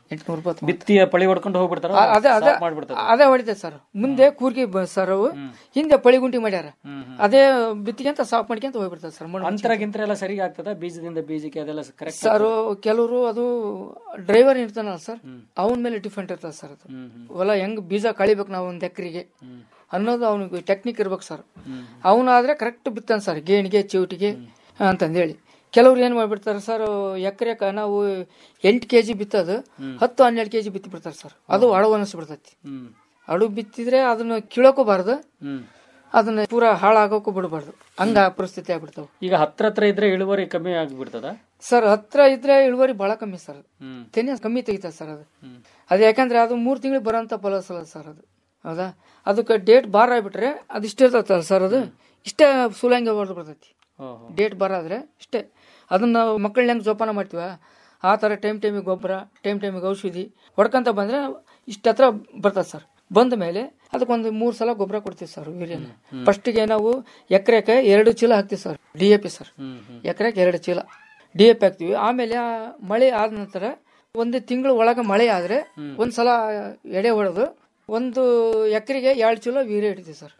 ಎಂಟ್ನೂರು ರೂಪಾಯಿ ತಗೊಂತಾರೆ. ಬಿತ್ತಿಯ ಪಳಿ ಹೊಡ್ಕೊಂಡು ಹೋಗ್ಬಿಡ್ತಾರ ಆ- ಅದೇ ಅದೇ ಸಾಕ್ ಮಾಡ್ಬಿಡ್ತಾರೆ ಅದೇ ಹೊಡಿತೈತೆ ಸರ್ ಮುಂದೆ ಕೂರ್ಗಿ ಬ- ಸರ್ ಅವು ಹಿಂದೆ ಪಳಿ ಗುಂಟಿ ಮಾಡ್ಯಾರ ಅದೇ ಬಿತ್ತಿಗೆಂತ ಸಾಫ್ ಮಾಡ್ಕೊಂತ ಹೋಗ್ಬಿಡ್ತಾರೆ ಸರ್ ಮಣ್ಣು ಅಂತರ ಗಿಂತರ ಎಲ್ಲ ಸರಿ ಆಗ್ತದ ಬೀಜದಿಂದ ಬೀಜಕ್ಕೆ ಅದೆಲ್ಲ ಕರೆಕ್ಟ್ ಸರ್ ಕೆಲವರು ಅದು ಡ್ರೈವರ್ ಇರ್ತಾನಲ್ಲ ಸರ್ ಅವನ ಮೇಲೆ ಡಿಫೆಂಟ್ ಇರ್ತದೆ ಸರ್ ಅದು ಹೊಲ ಹೆಂಗ್ ಬೀಜ ಕಳಿಬೇಕು ನಾವು ಒಂದ್ ಎಕರೆಗೆ ಅನ್ನೋದು ಅವನಿಗೆ ಟೆಕ್ನಿಕ್ ಇರ್ಬೇಕು ಸರ್ ಅವನಾದ್ರೆ ಕರೆಕ್ಟ್ ಬಿತ್ತಾನ ಸರ್ ಗೇಣಿಗೆ ಚಿವಟಿಗೆ ಅಂತಂದೇಳಿ ಕೆಲವ್ರು ಏನ್ ಮಾಡ್ಬಿಡ್ತಾರೆ ಸರ್ ಎಕರೆಕ ನಾವು ಎಂಟು ಕೆಜಿ ಬಿತ್ತದು ಹತ್ತು ಹನ್ನೆರಡು ಕೆಜಿ ಬಿತ್ತಿ ಬಿಡ್ತಾರೆ ಸರ್ ಅದು ಅಡವು ಅನಿಸ್ಬಿಡ್ತೈತಿ ಅಡು ಬಿತ್ತಿದ್ರೆ ಅದನ್ನ ಕೀಳೋಕೋಬಾರ್ದು ಅದನ್ನ ಪೂರಾ ಹಾಳಾಗೋಕು ಬಿಡಬಾರ್ದು ಹಂಗ ಪರಿಸ್ಥಿತಿ ಆಗ್ಬಿಡ್ತಾವ ಈಗ ಹತ್ರ ಹತ್ರ ಇದ್ರೆ ಇಳುವರಿ ಕಮ್ಮಿ ಆಗ್ಬಿಡ್ತದ ಸರ್ ಹತ್ರ ಇದ್ರೆ ಇಳುವರಿ ಬಹಳ ಕಮ್ಮಿ ಸರ್ ತೆನೆ ಕಮ್ಮಿ ತೆಗಿತದೆ ಸರ್ ಅದು ಅದು ಯಾಕಂದ್ರೆ ಅದು ಮೂರ್ ತಿಂಗಳಿಗೆ ಬರೋಂತ ಫಲಸಲ್ಲ ಸರ್ ಅದು ಹೌದಾ ಅದಕ್ಕೆ ಡೇಟ್ ಬಾರ್ ಆಗ್ಬಿಟ್ರೆ ಅದು ಇಷ್ಟ ಇರ್ತೈತಲ್ಲ ಸರ್ ಅದು ಇಷ್ಟೇ ಸುಲಂಗಿ ಹೊಡೆದು ಬರ್ತೈತಿ ಡೇಟ್ ಬರಾದ್ರೆ ಇಷ್ಟೇ ಅದನ್ನ ನಾವು ಮಕ್ಕಳನ್ನ ಹೆಂಗ್ ಜೋಪಾನ ಮಾಡ್ತೀವ ಆ ತರ ಟೈಮ್ ಟೈಮಿಗೆ ಗೊಬ್ಬರ ಟೈಮ್ ಟೈಮಿಗೆ ಔಷಧಿ ಹೊಡ್ಕಂತ ಬಂದ್ರೆ ಇಷ್ಟ ಹತ್ರ ಬರ್ತದೆ ಸರ್ ಬಂದ ಮೇಲೆ ಅದಕ್ಕೊಂದು ಮೂರ್ ಸಲ ಗೊಬ್ಬರ ಕೊಡ್ತೀವಿ ಸರ್ ಯೂರಿಯಾನ ಫಸ್ಟಿಗೆ ನಾವು ಎಕರೆಗೆ ಎರಡು ಚೀಲ ಹಾಕ್ತಿವಿ sir D A P sir ಎಕರೆಗೆ ಎರಡು ಚೀಲ ಡಿ ಎ ಪಿ ಹಾಕ್ತಿವಿ ಆಮೇಲೆ ಆ ಮಳೆ ಆದ ನಂತರ ಒಂದು ತಿಂಗಳ ಒಳಗೆ ಮಳೆ ಆದ್ರೆ ಒಂದ್ ಸಲ ಎಡೆ ಹೊಡೆದು ಒಂದು ಎಕರೆಗೆ ಎರಡು ಚೀಲ ಯೂರಿಯಾ ಇಡ್ತೀವಿ ಸರ್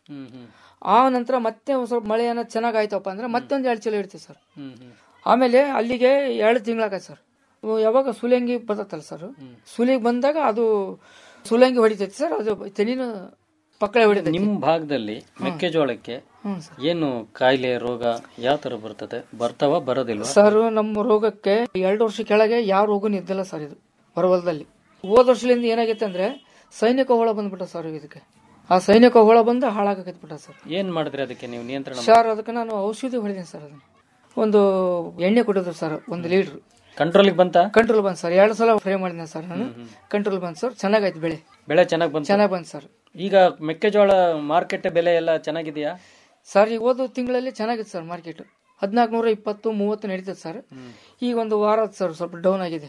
ಆ ನಂತರ ಮತ್ತೆ ಒಂದ್ ಸ್ವಲ್ಪ ಮಳೆ ಏನೋ ಚೆನ್ನಾಗ್ ಆಯ್ತಪ್ಪ ಅಂದ್ರೆ ಮತ್ತೊಂದು ಎರಡು ಚೀಲ ಇಡ್ತೀವಿ ಸರ್ ಆಮೇಲೆ ಅಲ್ಲಿಗೆ ಎರಡು ತಿಂಗಳಾಗತ್ತೆ ಸರ್ ಯಾವಾಗ ಸುಲಂಗಿ ಬರ್ತತ್ತಲ್ಲ ಸರ್ ಸುಲಿಗೆ ಬಂದಾಗ ಅದು ಸುಲಂಗಿ ಹೊಡಿತೈತಿ ಸರ್ ಅದು ತೆನಿನ ಪಕ್ಕಳೆ ಹೊಡಿತೈತಿ ನಿಮ್ ಭಾಗದಲ್ಲಿ ಮೆಕ್ಕೆಜೋಳಕ್ಕೆ ಹ್ಮ್ ಏನು ಕಾಯಿಲೆ ರೋಗ ಯಾವ ತರ ಬರ್ತದೆ ಬರ್ತಾವ ಬರೋದಿಲ್ವಾ ಸರ್ ನಮ್ಮ ರೋಗಕ್ಕೆ ಎರಡು ವರ್ಷ ಕೆಳಗೆ ಯಾವ ರೋಗನೂ ಇದ್ದಿಲ್ಲ ಸರ್ ಇದು ಹೊರವಲದಲ್ಲಿ ಹೋದ ವರ್ಷದಿಂದ ಏನಾಗೈತೆ ಅಂದ್ರೆ ಸೈನಿಕ ಹುಳ ಬಂದ್ಬಿಟ್ಟ ಸರ್ ಇದಕ್ಕೆ ಆ ಸೈನಿಕ ಹುಳ ಬಂದು ಹಾಳಾಗಕತ್ಬಿಟ್ಟ ಸರ್ ಏನ್ ಮಾಡಿದ್ರಿ ಅದಕ್ಕೆ ನೀವು ನಿಯಂತ್ರಣ ಸರ್ ಅದಕ್ಕೆ ನಾನು ಔಷಧಿ ಹೊಡೆದೀನಿ ಸರ್ ಅದನ್ನ ಒಂದು ಎಣ್ಣೆ ಕೊಟ್ಟಿದ್ರು ಸರ್ ಒಂದು ಲೀಟ್ರ್ ಕಂಟ್ರೋಲಿಗೆ ಬಂತ ಕಂಟ್ರೋಲ್ ಬಂದ್ ಸರ್ ಎರಡು ಸಲ ಫ್ರೈ ಮಾಡಿದ್ದೆ ಸರ್ ನಾನು ಕಂಟ್ರೋಲ್ ಬಂದ್ ಸರ್ ಚೆನ್ನಾಗಾಯ್ತು ಬೆಳೆ ಬೆಳೆ ಚೆನ್ನಾಗ್ ಬಂತ ಚೆನ್ನಾಗ್ ಬಂದ್ ಸರ್ ಈಗ ಮೆಕ್ಕೆಜೋಳ ಮಾರ್ಕೆಟ್ ಬೆಲೆ ಎಲ್ಲ ಚೆನ್ನಾಗಿದೆಯಾ ಸರ್ ಈಗ ಹೋದ ತಿಂಗಳಲ್ಲಿ ಚೆನ್ನಾಗಿತ್ತು ಸರ್ ಮಾರ್ಕೆಟ್ ಹದಿನಾಲ್ಕು ನೂರ ಇಪ್ಪತ್ತು ಮೂವತ್ತು ನಡೀತದೆ ಸರ್ ಈಗ ಒಂದು ವಾರ ಆಯ್ತು ಸರ್ ಸ್ವಲ್ಪ ಡೌನ್ ಆಗಿದೆ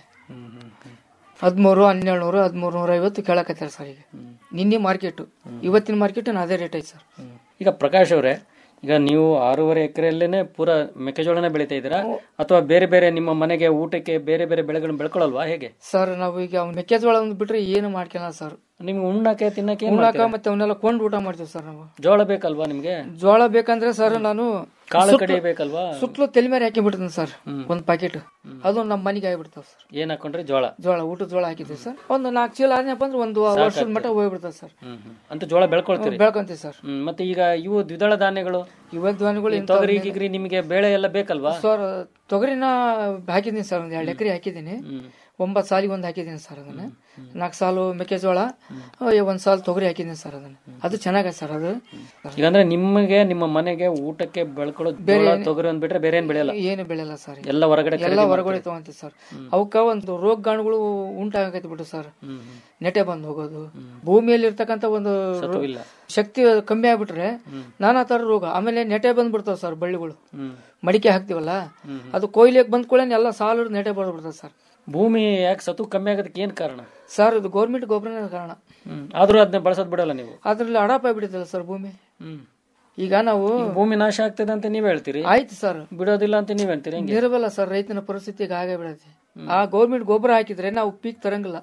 ಹದಿಮೂರು ಹನ್ನೆರಡು ನೂರು ಹದಿಮೂರು ನೂರ ಐವತ್ತು ಕೇಳಕತ್ತಾರೆ ಸರ್ ಈಗ ನಿನ್ನೆ ಮಾರ್ಕೆಟ್ ಇವತ್ತಿನ ಮಾರ್ಕೆಟ್ ಅದೇ ರೇಟ್ ಐತೆ ಸರ್ ಈಗ ಪ್ರಕಾಶ್ ಅವರೇ ಈಗ ನೀವು ಆರೂವರೆ ಎಕರೆಯಲ್ಲೇನೆ ಪೂರಾ ಮೆಕ್ಕೆಜೋಳನ ಬೆಳಿತಾ ಇದ್ದೀರಾ ಅಥವಾ ಬೇರೆ ಬೇರೆ ನಿಮ್ಮ ಮನೆಗೆ ಊಟಕ್ಕೆ ಬೇರೆ ಬೇರೆ ಬೆಳೆಗಳನ್ನ ಬೆಳ್ಕೊಳ್ಳಲ್ವಾ ಹೇಗೆ ಸರ್ ನಾವು ಈಗ ಅವ್ನ ಮೆಕ್ಕೆಜೋಳ ಒಂದು ಬಿಟ್ರೆ ಏನು ಮಾಡ್ಕೊಳ್ಳ ಸರ್ ನಿಮ್ಗೆ ಉಣ್ಣಕ್ಕೆ ತಿನ್ನಕ್ಕೆ ಏನ್ ಉಣ್ಣಾಕ ಮಾಡ್ತೀರಾ? ಮತ್ತೆ ಅವನ್ನೆಲ್ಲ ಕೊಂಡು ಊಟ ಮಾಡ್ತೀವಿ ಸರ್ ನಾವು ಜೋಳ ಬೇಕಲ್ವಾ ನಿಮ್ಗೆ ಜೋಳ ಬೇಕಂದ್ರೆ ಸರ್ ನಾನು ಕಾಳು ಸುತ್ಲು- ಕಡಿಬೇಕಲ್ವಾ ಸುತ್ತಲೂ ತಲೆ ಮೇಲೆ ಹಾಕಿ ಬಿಡ್ತೀನಿ ಸರ್ ಒಂದ್ ಪ್ಯಾಕೆಟ್ ಅದು ನಮ್ಮ ಮನೆಗೆ ಆಗಿಬಿಡ್ತಾವ ಸರ್ ಏನ್ ಹಾಕೊಂಡ್ರಿ ಜೋಳ ಜೋಳ ಊಟದ ಜೋಳ ಹಾಕಿದ್ವಿ ಸರ್ ಒಂದು ನಾಲ್ಕು ಚೀಲ ಆದ್ನಪ್ಪ ಅಂದ್ರೆ ಒಂದು ವರ್ಷದ ಮಟ್ಟ ಹೋಗ್ಬಿಡ್ತದೆ ಸರ್ ಹ್ಮ್ ಹ್ಮ್. ಅಂತ ಜೋಳ ಬೆಳ್ಕೊಳ್ತೀರಿ ಬೆಳ್ಕೊಂತೀವಿ ಸರ್ ಹ್ಮ್, ಮತ್ತೆ ಈಗ ಇವು ದ್ವಿದಳ ಧಾನ್ಯಗಳು ಇವತ್ತು ಧಾನ್ಯಗಳು ಈ ತೊಗರಿ ಗಿಗ್ರಿ ನಿಮಗೆ ಬೇಳೆ ಎಲ್ಲ ಬೇಕಲ್ವಾ ಸರ್ ತೊಗರಿನ ಹಾಕಿದ್ದೀನಿ ಸರ್ ಒಂದ್ ಎರಡು ಎಕರೆ ಹಾಕಿದ್ದೀನಿ ಒಂಬತ್ತು ಸಾಲಿಗೆ ಒಂದು ಹಾಕಿದ್ದೀನಿ ಸರ್ ಅದನ್ನ ನಾಲ್ಕು ಸಾಲು ಮೆಕ್ಕೆಜೋಳ ಅಯ್ಯೋ, ಒಂದ್ ಸಾಲು ತೊಗರಿ ಹಾಕಿದ್ದೀನಿ ಸರ್ ಅದನ್ನ ಅದು ಚೆನ್ನಾಗೈತೆ ಸರ್ ಅದು ಈಗ ಅಂದ್ರೆ ನಿಮಗೆ ನಿಮ್ಮ ಮನೆಗೆ ಊಟಕ್ಕೆ ಬೆಳ್ಕೊಳ್ಳೋ ಬೇರೆ ಜೋಳ ಏನ್- ತೊಗರಿ ಒಂದ್ ಬಿಟ್ರೆ ಬೇರೆ ಏನ್ ಬೆಳೆಯಲ್ಲ ಏನು ಬೆಳೆಯಲ್ಲ ಸರ್ ಎಲ್ಲ ಹೊರಗಡೆ ಎಲ್ಲ ಖರೀದಿ ಹೊರಗಡೆ ಮಾಡ್ತೀರಿ? ತಗೊಂತೀವಿ ಸರ್ ಅವಕ್ಕ ಒಂದು ರೋಗಗಾಣಗಳು ಉಂಟಾಗತ್ತೆ ಬಿಟ್ಟು ಸರ್ ನೆಟೆ ಬಂದ್ ಹೋಗೋದು ಭೂಮಿಯಲ್ಲಿ ಇರ್ತಕ್ಕಂಥ ಒಂದು ರೋ- ಇಲ್ಲ. ಶಕ್ತಿ ಕಮ್ಮಿ ಆಗ್ಬಿಟ್ರೆ ನಾನಾ ತರ ರೋಗ ಆಮೇಲೆ ನೆಟೆ ಬಂದ್ಬಿಡ್ತಾವ ಸರ್ ಬಳ್ಳಿಗಳು ಮಡಿಕೆ ಹಾಕ್ತಿವಲ್ಲ ಅದು ಕೊಯ್ಲಿಗೆ ಬಂದ್ ಕೂಡ ಎಲ್ಲ ಸಾಲು ನೆಟೆ ಬಂದ್ಬಿಡ್ತಾವ ಸರ್ ಭೂಮಿ ಯಾಕೆ ಸತು ಕಮ್ಮಿ ಆಗೋದಕ್ಕೆ ಏನ್ ಕಾರಣ ಸರ್ ಇದು ಗೌರ್ಮೆಂಟ್ ಗೊಬ್ಬರನೇ ಕಾರಣ ಹ್ಮ್. ಆದ್ರೂ ಅದನ್ನ ಬಳಸೋದ್ ಬಿಡಲ್ಲ ನೀವು ಅದ್ರಲ್ಲಿ ಅಡಾಪ್ ಆಗ್ಬಿಟ್ಟಿದ್ದಲ್ಲ ಸರ್ ಭೂಮಿ ಹ್ಮ್. ಈಗ ನಾವು ಈಗ ಭೂಮಿ ನಾಶ ಆಗ್ತದೆ ಅಂತ ನೀವ್ ಹೇಳ್ತೀರಿ ಆಯ್ತು ಸರ್ ಬಿಡೋದಿಲ್ಲ ಅಂತ ನೀವ್ ಹೇಳ್ತೀರಿ ಹೆಂಗೆ ನಿರ್ಬಲ ಸರ್ ರೈತನ ಪರಿಸ್ಥಿತಿ ಆಗೇ ಬಿಡತ್ತೆ ಆ ಗೌರ್ಮೆಂಟ್ ಗೊಬ್ಬರ ಹಾಕಿದ್ರೆ ನಾವು ಪೀಕ್ ತರಂಗಿಲ್ಲ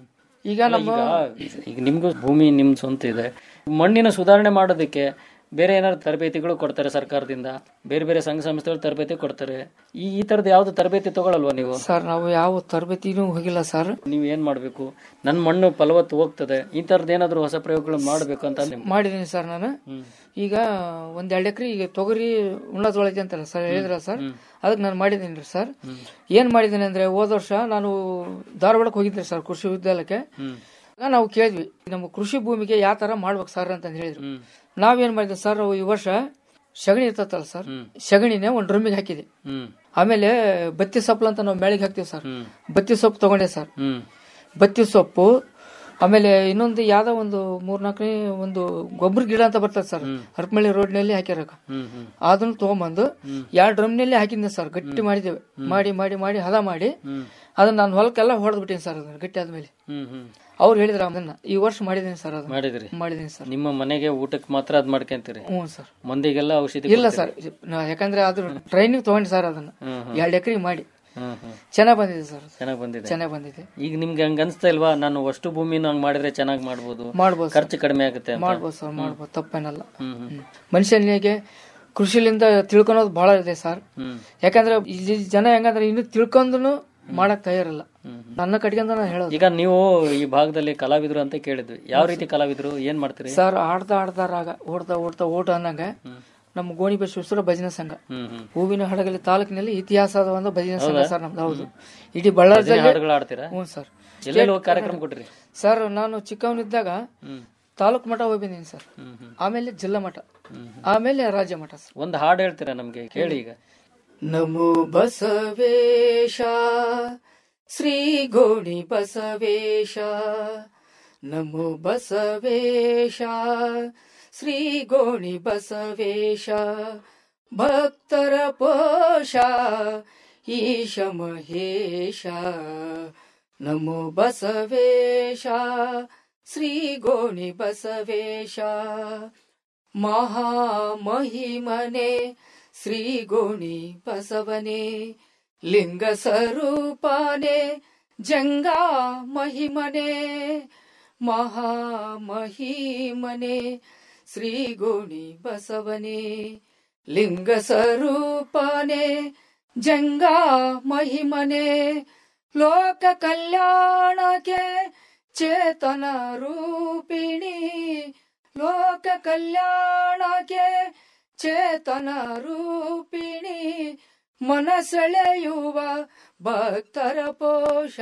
ಈಗ ನಮ್ಮ ಈಗ ಈಗ ನಿಮ್ಗೂ ಭೂಮಿ ನಿಮ್ ಸ್ವಂತ ಇದೆ ಮಣ್ಣಿನ ಸುಧಾರಣೆ ಮಾಡೋದಕ್ಕೆ ಬೇರೆ ಏನಾದ್ರು ತರಬೇತಿಗಳು ಕೊಡ್ತಾರೆ ಸರ್ಕಾರದಿಂದ ಬೇರೆ ಬೇರೆ ಸಂಘ ಸಂಸ್ಥೆಗಳು ತರಬೇತಿ ಕೊಡ್ತಾರೆ ಈ ಈ ತರದ ಯಾವ್ದು ತರಬೇತಿ ತಗೊಳಲ್ವಾ ನೀವು ಸರ್ ನಾವು ಯಾವ ತರಬೇತಿನೂ ಹೋಗಿಲ್ಲ ಸರ್ ನೀವು ಏನ್ ಮಾಡ್ಬೇಕು ನನ್ ಮಣ್ಣು ಫಲವತ್ತು ಹೋಗ್ತದೆ ಈ ತರದ್ ಏನಾದ್ರು ಹೊಸ ಪ್ರಯೋಗಗಳು ಮಾಡ್ಬೇಕು ಅಂತ ನಿಮ್- ಮಾಡಿದ್ದೀನಿ ಸರ್ ನಾನು ಈಗ ಒಂದ್ ಎರಡು ಎಕರೆ ಈಗ ತೊಗರಿ ಉಣ್ಣದೊಳಗೆ ಅಂತಲ್ಲ ಸರ್ ಹೇಳಿದ್ರ ಸರ್ ಅದಕ್ಕೆ ನಾನು ಮಾಡಿದ್ದೀನಿ ರೀ ಸರ್ ಏನ್ ಮಾಡಿದ್ದೀನಿ ಅಂದ್ರೆ ಹೋದ ವರ್ಷ ನಾನು ಧಾರವಾಡಕ್ಕೆ ಹೋಗಿದ್ದೆ ಸರ್ ಕೃಷಿ ವಿದ್ಯಾಲಯಕ್ಕೆ ಆಗ ನಾವು ಕೇಳಿದ್ವಿ ನಮ್ಮ ಕೃಷಿ ಭೂಮಿಗೆ ಯಾವ ತರ ಮಾಡ್ಬೇಕು ಸರ್ ಅಂತ ಹೇಳಿದ್ರು ನಾವೇನ್ ಮಾಡಿದ್ವಿ ಸರ್ ಈ ವರ್ಷ ಸಗಣಿ ಇರ್ತತ್ತಲ್ಲ ಸರ್ ಸಗಣಿನೇ ಒಂದ್ ಡ್ರಮ್ಮಿಗೆ ಹಾಕಿದೆ ಹ್ಮ್ ಆಮೇಲೆ ಬತ್ತಿ ಸೊಪ್ಪು ಅಂತ ನಾವು ಮೇಳಿಗೆ ಹಾಕ್ತಿವಿ ಸರ್ ಬತ್ತಿ ಸೊಪ್ಪು ತಗೊಂಡೆ ಸರ್ ಹ್ಮ್ ಬತ್ತಿ ಸೊಪ್ಪು ಆಮೇಲೆ ಇನ್ನೊಂದು ಯಾವ್ದೋ ಒಂದು ಮೂರ್ನಾಲ್ಕನೇ ಒಂದು ಗೊಬ್ಬರ ಗಿಡ ಅಂತ ಬರ್ತದೆ ಸರ್ ಹರಪನಹಳ್ಳಿ ರೋಡ್ ನಲ್ಲಿ ಹಾಕ್ಯಾರ ಹ್ಮ್ ಹ್ಮ್ ಅದನ್ನ ತಗೊಂಬಂದು ಎರಡು ಡ್ರಮ್ ನಲ್ಲಿ ಹಾಕಿದ್ದೆ ಸರ್ ಗಟ್ಟಿ ಮಾಡಿದ್ದೇವೆ ಮಾಡಿ ಮಾಡಿ ಮಾಡಿ ಹದ ಮಾಡಿ ಅದನ್ನ ನಾನು ಹೊಲಕ್ಕೆಲ್ಲ ಹೊಡೆದ್ಬಿಟ್ಟಿನಿ ಸರ್ ಅದನ್ನ ಗಟ್ಟಿ ಆದ್ಮೇಲೆ ಹ್ಮ್ ಹ್ಮ್ ಅವ್ರು ಹೇಳಿದ್ರ ಅದನ್ನ ಈ ವರ್ಷ ಮಾಡಿದ್ದೀನಿ ಸರ್ ಅದು ಮಾಡಿದ್ರಿ ಮಾಡಿದ್ದೀನಿ ಸರ್ ನಿಮ್ಮ ಮನೆಗೆ ಊಟಕ್ಕೆ ಮಾತ್ರ ಅದ್ ಮಾಡ್ಕೊಂತೀರಿ ಹ್ಞೂ ಸರ್ ಮಂದಿಗೆಲ್ಲ ಔಷಧಿ ಇಲ್ಲ ಕೊಡ್ತೀರಿ? ಸರ್ ನಾ- ಯಾಕಂದ್ರೆ ಅದು ಟ್ರೈನಿಂಗ್ ತಗೊಂಡಿ ಸರ್ ಅದನ್ನ ಹ್ಮ್ ಹ್ಮ್. ಎರಡು ಎಕರೆ ಮಾಡಿ ಹ್ಮ್ ಹ್ಮ್ ಚೆನ್ನಾಗ್ ಬಂದಿದೆ ಸರ್ ಚೆನ್ನಾಗಿ ಬಂದಿದೆ ಚೆನ್ನಾಗ್ ಬಂದಿದೆ ಈಗ ನಿಮ್ಗೆ ಹಂಗ ಅನ್ಸ್ತಾ ಇಲ್ವಾ ನಾನು ಅಷ್ಟು ಭೂಮಿನ ಹಂಗ್ ಮಾಡಿದ್ರೆ ಚೆನ್ನಾಗಿ ಮಾಡ್ಬೋದು ಮಾಡ್ಬೋದು ಸರ್. ಖರ್ಚು ಕಡಿಮೆ ಆಗುತ್ತೆ ಅಂತ ಮಾಡ್ಬೋದು ಸರ್ ಮಾಡ್ಬೋದು ತಪ್ಪೇನಲ್ಲ ಹ್ಮ್ ಹ್ಮ್ ಮನುಷ್ಯನಿಗೆ ಕೃಷಿಲಿಂದ ತಿಳ್ಕೊಳೋದು ಬಹಳ ಇದೆ ಸರ್ ಹ್ಮ್ ಯಾಕಂದ್ರೆ ಇಲ್ಲಿ ಜನ ಹೆಂಗಂದ್ರೆ ಇನ್ನು ತಿಳ್ಕೊಂಡ್ರು ಮಾಡಕ್ ತಯಾರಿಲ್ಲ ನನ್ನ ಕಟ್ಕೊಂಡ ನಾನು ಹೇಳೋದು ಈಗ ನೀವು ಈ ಭಾಗದಲ್ಲಿ ಕಲಾವಿದ್ರು ಅಂತ ಕೇಳಿದ್ವಿ ಯಾವ ರೀತಿ ಕಲಾವಿದ್ರು ಏನ್ ಮಾಡ್ತೀರಿ ಸರ್ ಆಡ್ತಾ ಆಡ್ತಾ ರಾಗ ಓಡ್ತಾ ಓಡ್ತಾ ಓಟ ಅನ್ನಂಗ ನಮ್ಮ ಗೋಣಿಬೆ ಸುಸರ ಭಜನಾ ಸಂಘ ಹ್ಮ್ ಹ್ಮ್ ಹೂವಿನ ಹಡಗಲಿ ತಾಲೂಕಿನಲ್ಲಿ ಇತಿಹಾಸದ ಒಂದು ಭಜನಾ ಸಂಘ ಹೌದಾ? ಸರ್ ನಮ್ದು ಹೌದು ಇಡೀ ಬಳ್ಳಾರಿ ಭಜನೆ ಜಿಲ್ಲೆ- ಹಾಡುಗಳು ಆಡ್ತೀರಾ? ಹ್ಞೂ ಸರ್ ಎಲ್ಲೆಲ್ಲಿ ಹೋಗಿ ಕಾರ್ಯಕ್ರಮ ಕೊಟ್ರಿ ಸರ್ ನಾನು ಚಿಕ್ಕವನಿದ್ದಾಗ ಹ್ಮ್ ತಾಲೂಕು ಮಠ ಹೋಗಿ ಬಂದೀನಿ ಸರ್ ಹ್ಮ್ ಹ್ಮ್ ಆಮೇಲೆ ಜಿಲ್ಲಾ ಮಠ ಆಮೇಲೆ ರಾಜ್ಯ ಮಠ ಸರ್ ಒಂದು ಹಾಡು ಹೇಳ್ತೀರಾ ನಮ್ಗೆ ಕೇಳಿ ಈಗ ನಮೋ ಬಸವೇಶ ಶ್ರೀ ಗೋಣಿ ಬಸವೇಶ ನಮೋ ಬಸವೇಶ ಶ್ರೀ ಗೋಣಿ ಬಸವೇಶ ಭಕ್ತರ ಪೋಷ ಈಶ ಮಹೇಶ ನಮೋ ಬಸವೇಶ ಶ್ರೀ ಗೋಣಿ ಬಸವೇಶ ಮಹಾಮಹಿಮನೆ ಶ್ರೀ ಗೋಣಿ ಬಸವನೆ ಲಿಂಗ ಸ್ವರೂಪನೆ ಜಂಗಾ ಮಹಿಮನೆ ಮಹಾಮಹಿಮನೆ ಶ್ರೀ ಗೋಣಿ ಬಸವನೆ ಲಿಂಗ ಸ್ವರೂಪನೆ ಜಂಗಾ ಮಹಿಮನೆ ಲೋಕ ಕಲ್ಯಾಣಕ್ಕೆ ಚೇತನ ರೂಪಿಣಿ ಲೋಕ ಕಲ್ಯಾಣಕ್ಕೆ ಚೇತನ ರೂಪಿಣಿ ಮನಸೆಳೆಯುವ ಭಕ್ತರ ಪೋಷ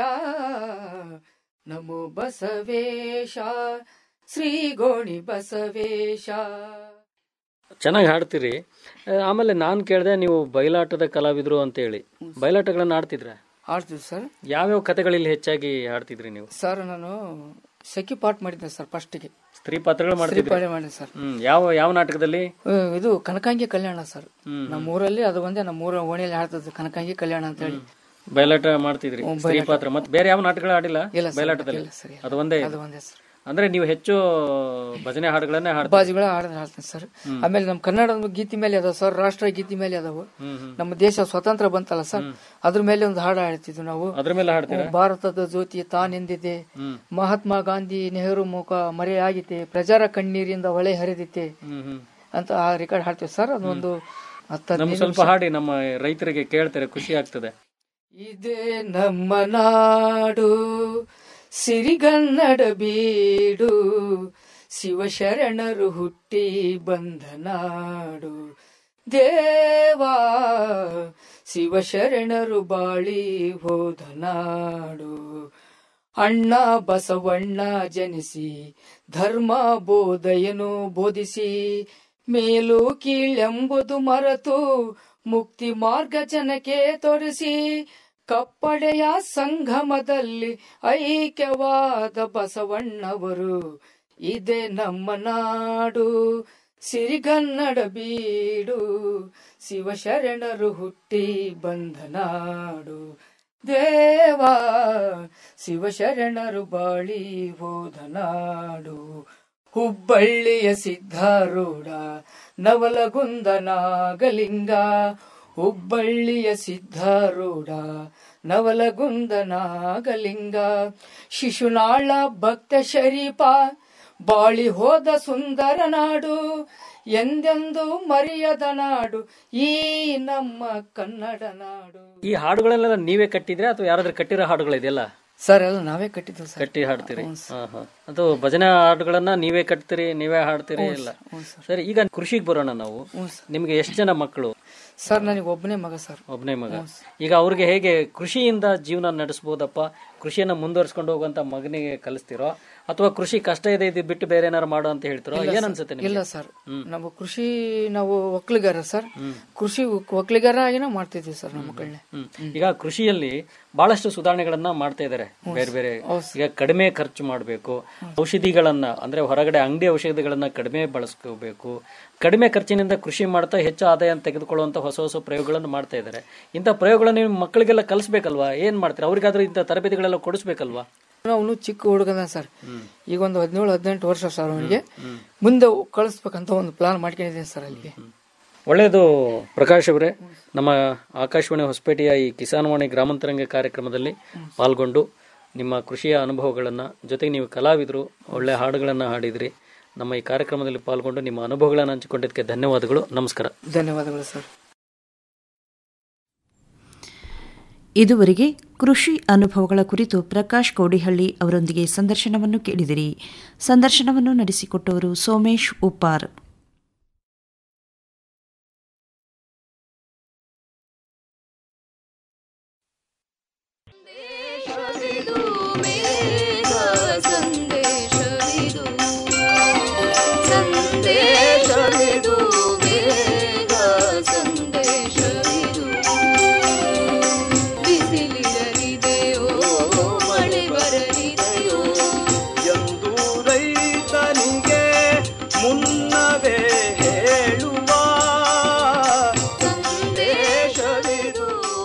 ನಮೋ ಬಸವೇಶ ಶ್ರೀ ಗೋಣಿ ಬಸವೇಶ ಚೆನ್ನಾಗಿ ಹಾಡ್ತೀರಿ ಆ, ಆಮೇಲೆ ನಾನ್ ಕೇಳ್ದೆ ನೀವು ಬಯಲಾಟದ ಕಲಾವಿದ್ರು ಅಂತ ಹೇಳಿ ಬಯಲಾಟಗಳನ್ನ ಆಡ್ತಿದ್ರ ಆಡ್ತೀವಿ ಸರ್ ಯಾವ್ಯಾವ ಕಥೆಗಳಲ್ಲಿ ಹೆಚ್ಚಾಗಿ ಹಾಡ್ತಿದ್ರಿ ನೀವು ಸರ್ ನಾನು ಸಖಿ ಪಾಠ ಮಾಡಿದ್ದೆ ಸರ್ ಫಸ್ಟಿಗೆ ಸ್ತ್ರೀ ಪಾತ್ರಗಳು ಸ್ತ್ರೀ ಮಾಡ್ತಿದ್ರಿ ಪಾಠ ಮಾಡಿದೆ ಸರ್ ಹ್ಮ್ ಯಾವ ಯಾವ ನಾಟಕದಲ್ಲಿ ಅಹ್, ಇದು ಕನಕಾಂಗಿ ಕಲ್ಯಾಣ ಸರ್ ಹ್ಮ್. ನಮ್ಮ ಊರಲ್ಲಿ ಅದು ಒಂದೇ ನಮ್ಮ ಊರ ಓಣಿಯಲ್ಲಿ ಹಾಡ್ತದ್ದು ಕನಕಾಂಗಿ ಕಲ್ಯಾಣ ಅಂತ ಹೇಳಿ ಬಯಲಾಟ ಮಾಡ್ತಿದ್ರಿ ಹ್ಮ್, ಸ್ತ್ರೀ ಬಯಲಾಟ. ಪಾತ್ರ ಮತ್ತೆ ಬೇರೆ ಯಾವ ನಾಟಕಗಳು ಆಡಿಲ್ಲ ಇಲ್ಲ ಸರ್, ಬಯಲಾಟದಲ್ಲಿ ಇಲ್ಲ ಸರ್, ಇಲ್ಲ. ಅದು ಒಂದೇ ಅದು ಇದು? ಒಂದೇ ಸರ್. ಅಂದ್ರೆ ನೀವು ಹೆಚ್ಚು ಭಜನೆ ಹಾಡುಗಳನ್ನೇ ಹಾಡ್ತೀರಿ ಬಾಜಿಗಳ ಹಾಡಿದ್ರೆ ಹಾಡ್ತೀನಿ ಸರ್ ಆಮೇಲೆ ನಮ್ಮ ಕನ್ನಡದ ಗೀತಿ ಮೇಲೆ ಅದಾವ ಸರ್ ರಾಷ್ಟ್ರ ಗೀತಿ ಮೇಲೆ ಅದಾವು ಹ್ಮ್, ಹ್ಮ್. ನಮ್ಮ ದೇಶ ಸ್ವತಂತ್ರ ಬಂತಲ್ಲ ಸರ್ ಅದ್ರ ಮೇಲೆ ಒಂದು ಹಾಡು ಹಾಡ್ತಿದ್ವಿ ನಾವು ಅದ್ರ ಮೇಲೆ ಹಾಡ್ತೀರಾ ಭಾರತದ ಜ್ಯೋತಿ ತಾನೆಂದಿದೆ ಹ್ಮ್. ಮಹಾತ್ಮ ಗಾಂಧಿ ನೆಹರು ಮುಖ ಮರೆಯಾಗಿತೆ ಪ್ರಜಾರ ಕಣ್ಣೀರಿಂದ ಹೊಳೆ ಹರಿದಿತ್ತೆ ಹ್ಮ್ ಹ್ಮ್ ಅಂತ ಆ ರೆಕಾರ್ಡ್ ಹಾಡ್ತೀವಿ ಸರ್ ಅದೊಂದು ಹತ್ತು ನಮ್ಗೆ ಹದಿನೈದು ಸ್ವಲ್ಪ ನಿಮಿಷ. ಹಾಡಿ ನಮ್ಮ ರೈತರಿಗೆ ಕೇಳ್ತಾರೆ ಖುಷಿ ಆಗ್ತದೆ ಇದೇ ನಮ್ಮ ನಾಡು ಸಿರಿಗನ್ನಡ ಬೀಡು ಶಿವಶರಣರು ಹುಟ್ಟಿ ಬಂದ ನಾಡು ದೇವಾ ಶಿವಶರಣರು ಬಾಳಿ ಹೋದ ನಾಡು ಅಣ್ಣ ಬಸವಣ್ಣ ಜನಿಸಿ ಧರ್ಮ ಬೋಧೆಯನ್ನು ಬೋಧಿಸಿ ಮೇಲು ಕೀಳೆಂಬುದು ಮರೆತು ಮುಕ್ತಿ ಮಾರ್ಗ ಜನಕ್ಕೆ ತೋರಿಸಿ ಕಪ್ಪಡೆಯ ಸಂಗಮದಲ್ಲಿ ಐಕ್ಯವಾದ ಬಸವಣ್ಣವರು ಇದೇ ನಮ್ಮ ನಾಡು ಸಿರಿಗನ್ನಡ ಬೀಡು ಶಿವಶರಣರು ಹುಟ್ಟಿ ಬಂದ ನಾಡು ದೇವಾ ಶಿವಶರಣರು ಬಾಳಿ ಹೋದ ನಾಡು ಹುಬ್ಬಳ್ಳಿಯ ಸಿದ್ಧಾರೂಢ ನವಲಗುಂದ ನಾಗಲಿಂಗ ಹುಬ್ಬಳ್ಳಿಯ ಸಿದ್ಧಾರೂಢ ನವಲಗುಂದ ನಾಗಲಿಂಗ ಶಿಶುನಾಳ ಭಕ್ತ ಶರೀಪ ಬಾಳಿ ಹೋದ ಸುಂದರ ನಾಡು ಎಂದೆಂದು ಮರೆಯದ ನಾಡು ಈ ನಮ್ಮ ಕನ್ನಡ ನಾಡು ಈ ಹಾಡುಗಳೆಲ್ಲ ನೀವೇ ಕಟ್ಟಿದ್ರೆ ಅಥವಾ ಯಾರಾದ್ರೂ ಕಟ್ಟಿರೋ ಹಾಡುಗಳಿದೆಯಲ್ಲ ಸರ್ ಎಲ್ಲ ನಾವೇ ಕಟ್ಟಿದ್ವಿ ಸರ್ ಕಟ್ಟಿ ಹಾಡ್ತೀರಿ ಹಾ, ಹಾ. ಅದು ಭಜನೆ ಹಾಡುಗಳನ್ನ ನೀವೇ ಕಟ್ತೀರಿ ನೀವೇ ಹಾಡ್ತೀರಿ ಹ್ಞೂ ಇಲ್ಲ ಹ್ಞೂ ಸರಿ ಈಗ ಕೃಷಿಗೆ ಬರೋಣ ನಾವು ನಿಮ್ಗೆ ಎಷ್ಟು ಜನ ಮಕ್ಕಳು ಸರ್ ನನಗೆ ಒಬ್ಬನೇ ಮಗ ಸರ್ ಒಬ್ಬನೇ ಮಗ ಈಗ ಅವ್ರಿಗೆ ಹೇಗೆ ಕೃಷಿಯಿಂದ ಜೀವನ ನಡೆಸಬಹುದಪ್ಪ ಕೃಷಿಯನ್ನ ಮುಂದುವರ್ಸ್ಕೊಂಡು ಹೋಗುವಂತ ಮಗನಿಗೆ ಕಲಿಸ್ತಿರೋ ಅಥವಾ ಕೃಷಿ ಕಷ್ಟ ಇದೆ ಇದು ಬಿಟ್ಟು ಬೇರೆ ಏನಾರು ಮಾಡು ಅಂತ ಹೇಳ್ತಿರೋ ಇಲ್ಲ ಏನ್ ಸರ್. ಅನ್ಸುತ್ತೆ ನಿಮ್ಗೆ? ಇಲ್ಲ ಸರ್ ನಾವು ಕೃಷಿ ನಾವು ಒಕ್ಕಲಿಗಾರ ಸರ್ ಕೃಷಿ ಒಕ್- ಒಕ್ಕಲಿಗಾರ ಆಗಿನ ಮಾಡ್ತಿದ್ವಿ ಸರ್ ನಮ್ಮ ಮಕ್ಕಳನ್ನ ಹ್ಮ್. ಈಗ ಕೃಷಿಯಲ್ಲಿ ಬಹಳಷ್ಟು ಸುಧಾರಣೆಗಳನ್ನ ಮಾಡ್ತಾ ಇದ್ದಾರೆ ಬೇರೆ ಬೇರೆ ಈಗ ಕಡಿಮೆ ಖರ್ಚು ಮಾಡಬೇಕು ಔಷಧಿಗಳನ್ನ ಅಂದ್ರೆ ಹೊರಗಡೆ ಅಂಗಡಿ ಔಷಧಿಗಳನ್ನ ಕಡಿಮೆ ಬಳಸ್ಕೋಬೇಕು ಕಡಿಮೆ ಖರ್ಚಿನಿಂದ ಕೃಷಿ ಮಾಡ್ತಾ ಹೆಚ್ಚು ಆದಾಯ ತೆಗೆದುಕೊಳ್ಳುವಂತ ಹೊಸ ಹೊಸ ಪ್ರಯೋಗಗಳನ್ನು ಮಾಡ್ತಾ ಇದ್ದಾರೆ ಇಂಥ ಪ್ರಯೋಗಗಳನ್ನ ನೀವು ಮಕ್ಕಳಿಗೆಲ್ಲ ಕಲಿಸ್ಬೇಕಲ್ವಾ ಏನ್ ಮಾಡ್ತೀರಾ ಅವ್ರಿಗಾದ್ರೂ ಇಂಥ ತರಬೇತಿಗಳೆಲ್ಲ ಕೊಡಿಸ್ಬೇಕಲ್ವಾ ಅವನು ಚಿಕ್ಕ ಹುಡುಗನ ಸರ್ ಈಗ ಒಂದು ಹದಿನೇಳು ಹದಿನೆಂಟು ವರ್ಷ ಸರ್ ಅವನಿಗೆ ಮುಂದೆ ಕಳಿಸ್ಬೇಕಂತ ಒಂದು ಪ್ಲಾನ್ ಮಾಡ್ಕೊಂಡಿದ್ದೀನಿ ಸರ್ ಅಲ್ಲಿಗೆ ಒಳ್ಳೆಯದು ಪ್ರಕಾಶ್ ಅವರೇ ನಮ್ಮ ಆಕಾಶವಾಣಿ ಹೊಸಪೇಟೆಯ ಈ ಕಿಸಾನ್ವಾಣಿ ಗ್ರಾಮಾಂತರಂಗ ಕಾರ್ಯಕ್ರಮದಲ್ಲಿ ಪಾಲ್ಗೊಂಡು ನಿಮ್ಮ ಕೃಷಿಯ ಅನುಭವಗಳನ್ನು ಜೊತೆಗೆ ನೀವು ಕಲಾವಿದರು ಒಳ್ಳೆಯ ಹಾಡುಗಳನ್ನು ಹಾಡಿದ್ರಿ ನಮ್ಮ ಈ ಕಾರ್ಯಕ್ರಮದಲ್ಲಿ ಪಾಲ್ಗೊಂಡು ನಿಮ್ಮ ಅನುಭವಗಳನ್ನು ಹಂಚಿಕೊಂಡಿದ್ದಕ್ಕೆ ಧನ್ಯವಾದಗಳು ನಮಸ್ಕಾರ ಧನ್ಯವಾದಗಳು ಸರ್ ಇದುವರೆಗೆ ಕೃಷಿ ಅನುಭವಗಳ ಕುರಿತು ಪ್ರಕಾಶ್ ಕೋಡಿಹಳ್ಳಿ ಅವರೊಂದಿಗೆ ಸಂದರ್ಶನವನ್ನು ಕೇಳಿದಿರಿ ಸಂದರ್ಶನವನ್ನು ನಡೆಸಿಕೊಟ್ಟವರು ಸೋಮೇಶ್ ಉಪ್ಪಾರ್ ಸಂದೇಶವಿದು ಸಂದೇಶವಿದು ಬೇಗ ಸಂದೇಶವಿದು ಬಿಸಿಲಿರಲಿದೆಯೋ ಮಳೆ ಬರಲಿದೆಯೋ ಎಂದು ರೈತನಿಗೆ ಮುನ್ನವೇ ಹೇಳುವ ಸಂದೇಶವಿದು